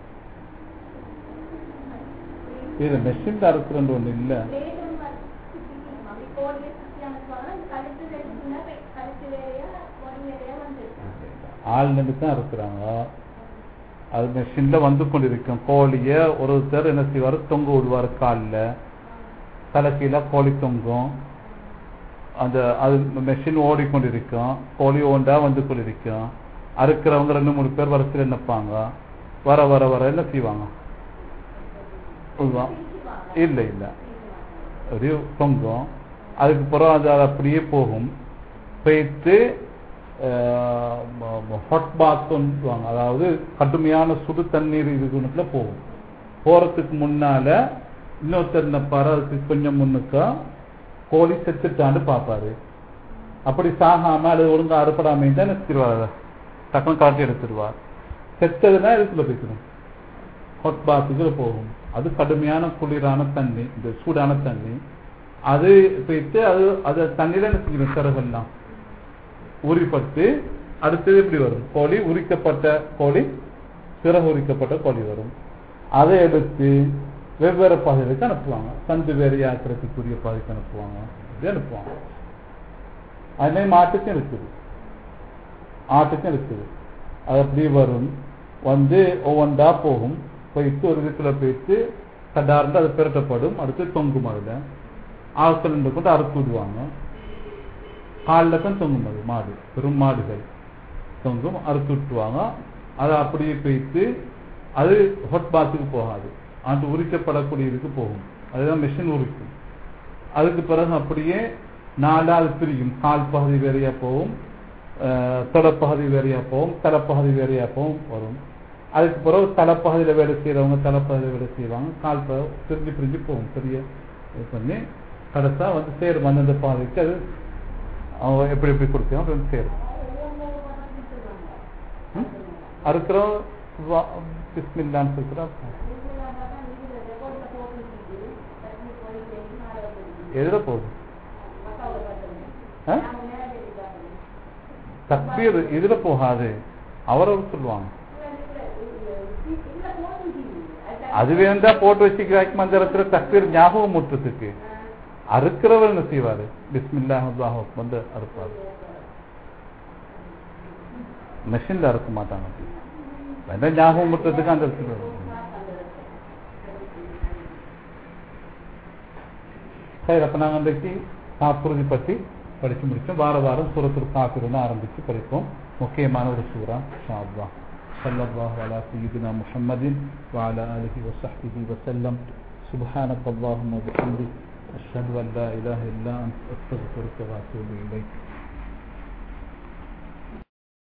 இது மெஷின் அறுக்குறது ஒண்ணு இல்ல பிளேட் ஒன்று சுத்தி அப்படி போலியோ சுத்தி அனுப்புவாங்க அந்த கழுத்து எடுத்துனா கழுத்து வேறையா உடம்பு வேறையா வந்துருக்காங்க ஆள் நின்று தான் இருக்கிறாங்க அது மெஷின்ல வந்து கொண்டிருக்கும் கோழிய ஒருத்தர் என்ன செய்வாரு தொங்க விடுவார் காலில் தலைக்கீழ கோழி தொங்கும் அந்த அது மெஷின் ஓடிக்கொண்டிருக்கும் கோழி ஓண்டா வந்து கொண்டிருக்கும் அறுக்கிறவங்க ரெண்டு மூணு பேர் வரிசையில் நிற்பாங்க வர வர வர என்ன செய்வாங்க உள்வா- இல்ல இல்ல ஒரு தொங்கும் அதுக்கு பிறகு அது அது அப்படியே போகும் போயிட்டு ஹாட் பாத்வாங்க அதாவது கடுமையான சுடு தண்ணீர் இதுக்குள்ள போகும் போறதுக்கு முன்னால இன்னொருத்தர் நினைப்பாரு அதுக்கு கொஞ்சம் முன்னுக்கா கோழி செத்துட்டான்னு பார்ப்பாரு அப்படி சாகாம அது ஒழுங்கா அறுப்படாம தான் நிறுத்திடுவார் அதை டக்குனு காட்டி எடுத்துடுவார் செத்ததுன்னா இதுக்குள்ள போய்க்கணும் ஹாட் பாத்துக்குள்ள போகும் அது கடுமையான குளிரான தண்ணி இந்த சூடான தண்ணி அது போயிட்டு அது அது தண்ணியில என்ன செஞ்சிடும் சிறகெல்லாம் உரிப்பட்டு அடுத்தது எப்படி வரும் கோழி உரிக்கப்பட்ட கோழி சிறகு உரிக்கப்பட்ட கோழி வரும் அதை எடுத்து வெவ்வேறு பாதைகளுக்கு அனுப்புவாங்க சந்து வேறு யாத்திரத்துக்குரிய பாதைக்கு அனுப்புவாங்க இப்படி அனுப்புவாங்க அதுமாதிரி மாட்டுக்கும் இருக்குது ஆட்டுக்கும் இருக்குது அது அப்படியே வரும் வந்து ஒவ்வொன்றா போகும் போயிட்டு ஒரு விதத்துல போயிட்டு கடார்ந்து அது பிரட்டப்படும் அடுத்து தொங்கும் அதுல ஆட்கள் நின்று கொண்டு அறுத்து விடுவாங்க காலில் தான் தொங்கும் அது மாடு பெரும் மாடுகள் தொங்கும் அறுத்து விட்டுருவாங்க அது அப்படியே போயிட்டு அது ஹொட் பாத்துக்கு போகாது அது உரிக்கப்படக்கூடிய இதுக்கு போகும் அதுதான் மிஷின் உரிக்கும் அதுக்கு பிறகு அப்படியே நாலாவது பிரியும் கால் பகுதி வேறையா போகும் அஹ், தொடைப்பகுதி வேறையா போகும் தலைப்பகுதி வேறையா போகும் வரும் அதுக்கு பிறகு தலைப்பகுதியில் வேலை செய்யறவங்க தலைப்பகுதியில் வேலை செய்வாங்க கால் பகுதி பிரிஞ்சு பிரிஞ்சு போகும் பெரிய இது பண்ணி கடைசா வந்து சேரும் அந்தந்த பாதைக்கு அது அவங்க எப்படி எப்படி கொடுத்தோம் அப்படி வந்து சேரும் ம்? அறுக்கிறோம் வா- பிஸ்மில்லான்னு இருக்கிறோம் எதுல போகுது ஆ? தக்பீர் இதுல போகாது அவரவர் சொல்லுவாங்க அது வேண்டா போட்டு வச்சுக்கிறாய்க்கு மந்திரத்துல தக்பீர் ஞாபகம் முற்றத்துக்கு அறுக்கிறவர் என்ன செய்வாரு பிஸ்மில்லாஹ் அல்லாஹ் வந்து அறுப்பாரு மெஷின்ல அறுக்க மாட்டாங்க அப்படி. வேண்டா ஞாபகம் முற்றத்துக்கு அந்த இடத்துல வரும். சரி அப்ப நாங்க இன்றைக்கு காப்புறுதி பற்றி படிச்சு முடிச்சோம் வார வாரம் சூரத்துல் காப்பிருந்து ஆரம்பிச்சு படிப்போம் முக்கியமான ஒரு சூறா இன்ஷா அல்லாஹ் صلى الله على سيدنا محمد وعلى آله وصحبه وسلم سبحانك اللهم وبحمدك أشهد أن لا إله إلا أنت أستغفرك وأتوب إليك